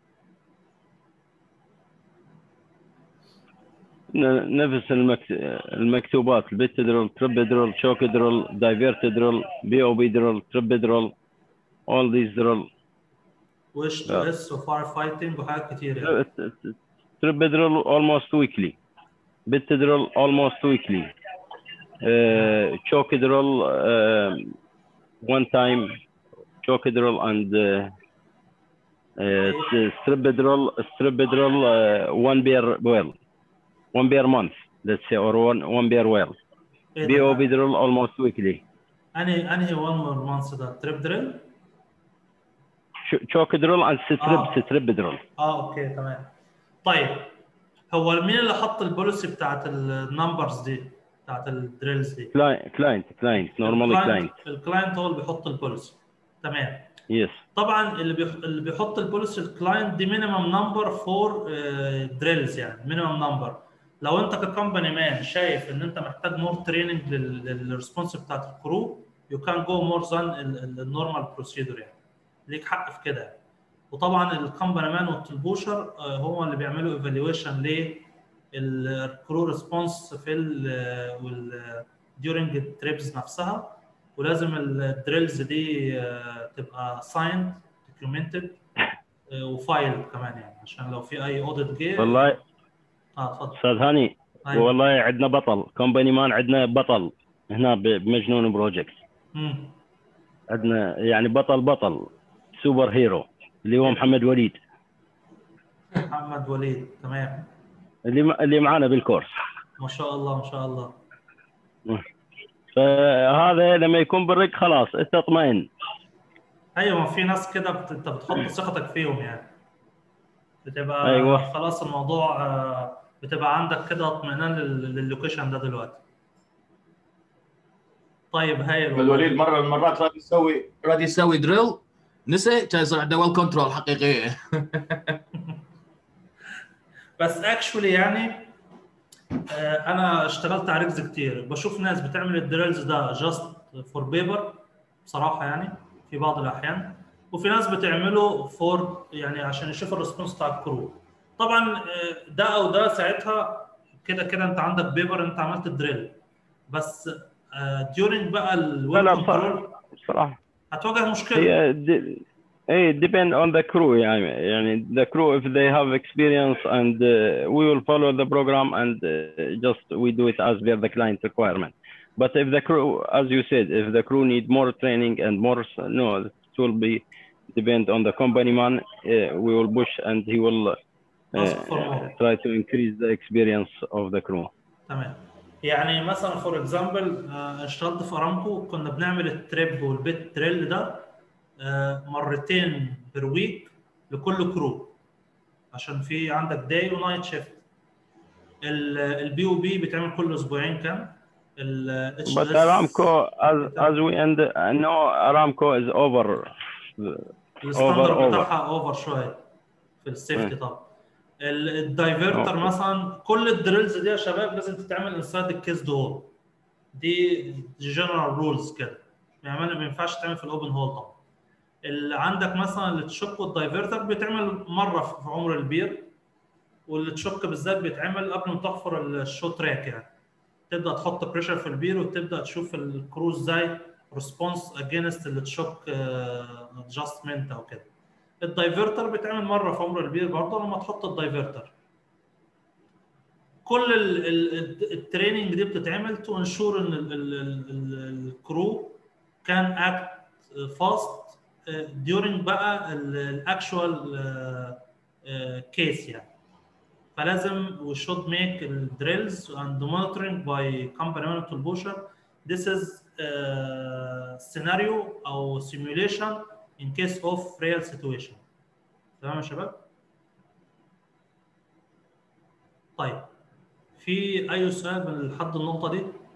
نفس المكت... المكتوبات البيت درول ترب درول شوك درول دايفيرت درول بي او بي درول ترب درول all these درول وش تو اس وفاير فايتنج وحاجات كتير يعني ترب درول almost weekly بيت درول almost weekly شوك درول one time شوك درول and strip درول strip درول one beer well one beer month let's say or one one beer well إيه بي او ده؟ بي درول almost weekly انهي انهي ون مور مانث ده تريب دريل؟ شوك درول and strip آه. strip درول اه اوكي تمام طيب هو مين اللي حط البوليسي بتاعت النمبرز دي بتاعت الدريلز دي؟ client client client normally client الكلاينت هو اللي بيحط البوليسي تمام yes طبعا اللي بيح... اللي بيحط البوليسي الكلاينت دي مينيمم نمبر فور دريلز يعني مينيمم نمبر لو انت ككمباني مان شايف ان انت محتاج مور تريننج للريسبونس بتاعت الكرو يو كان جو مور ذان النورمال بروسيدور يعني ليك حق في كده يعني. وطبعا الكمباني مان والتلبوشر آه، هو اللي بيعملوا ايفالويشن للكرو ريسبونس في ال وال during التريبس نفسها ولازم الدريلز دي آه، تبقى سايند دوكيومنتد وفايل كمان يعني عشان لو في اي اوديت جه والله اه اتفضل استاذ هاني أيوة. والله عندنا بطل كومباني مان عندنا بطل هنا ب- بمجنون بروجكت مم. عندنا يعني بطل بطل سوبر هيرو اللي هو محمد وليد محمد وليد تمام اللي م- اللي معانا بالكورس ما شاء الله ما شاء الله فهذا لما يكون بالرق خلاص انت اطمئن ايوه ما في ناس كده بت... انت بتحط ثقتك فيهم يعني بتبقى أيوة. خلاص الموضوع آه، بتبقى عندك كده اطمئنان لل- للوكيشن ده دلوقتي طيب هايل والله. الوليد مره من المرات راد يسوي راد يسوي دريل نسي كان يصير عنده ويل كنترول حقيقيه بس اكشولي يعني آه، انا اشتغلت على ريجز كتير بشوف ناس بتعمل الدريلز ده جاست فور بيبر بصراحه يعني في بعض الاحيان وفي ناس بتعمله فور يعني عشان يشوف الريسبونس بتاع الكرو طبعا آه، ده او ده ساعتها كده كده انت عندك بيبر انت عملت الدريل بس ديورنج بقى لا الويل لا كنترول بصراحه هتواجه مشكله هي د- اي depend on the crew يعني يعني the crew if they have experience and uh, we will follow the program and uh, just we do it as per the client requirement but if the crew as you said if the crew need more training and more s- no it will be depend on the company man uh, we will push and he will uh, Ask for more. try to increase the experience of the crew تمام يعني مثلا فور اكزامبل اشتغلت في ارامكو كنا بنعمل التريب والبيت تريل ده آه، مرتين بير ويك لكل كرو عشان في عندك داي ونايت شيفت البي او بي بيتعمل كل اسبوعين كام ال But Aramco, as as we end, know Aramco is over. الستاندرد over. بتاعها اوفر شويه في السيفتي مم. طبعا ال- الدايفرتر أوكي. مثلا كل الدريلز دي يا شباب لازم تتعمل انسايد الكيس دور دي جنرال رولز كده يعني ما ينفعش تعمل في الاوبن هول طبعا اللي عندك مثلا التشوك والدايفرتر بيتعمل مره في في عمر البير والتشوك بالذات بيتعمل قبل ما تحفر الشو تراك يعني تبدا تحط بريشر في البير وتبدا تشوف الكرو ازاي ريسبونس اجينست التشوك ادجستمنت او كده الدايفرتر بيتعمل مره في عمر البير برضه لما تحط الدايفرتر كل ال- ال- ال- التريننج دي بتتعمل تو انشور ان ال- ال- ال- ال- الكرو كان اكت فاست during بقى الاكشوال كيس يعني فلازم we should make the drills and the monitoring by company monitor pusher this is uh, scenario او simulation in case of real situation تمام يا شباب طيب في اي سؤال من لحد النقطه دي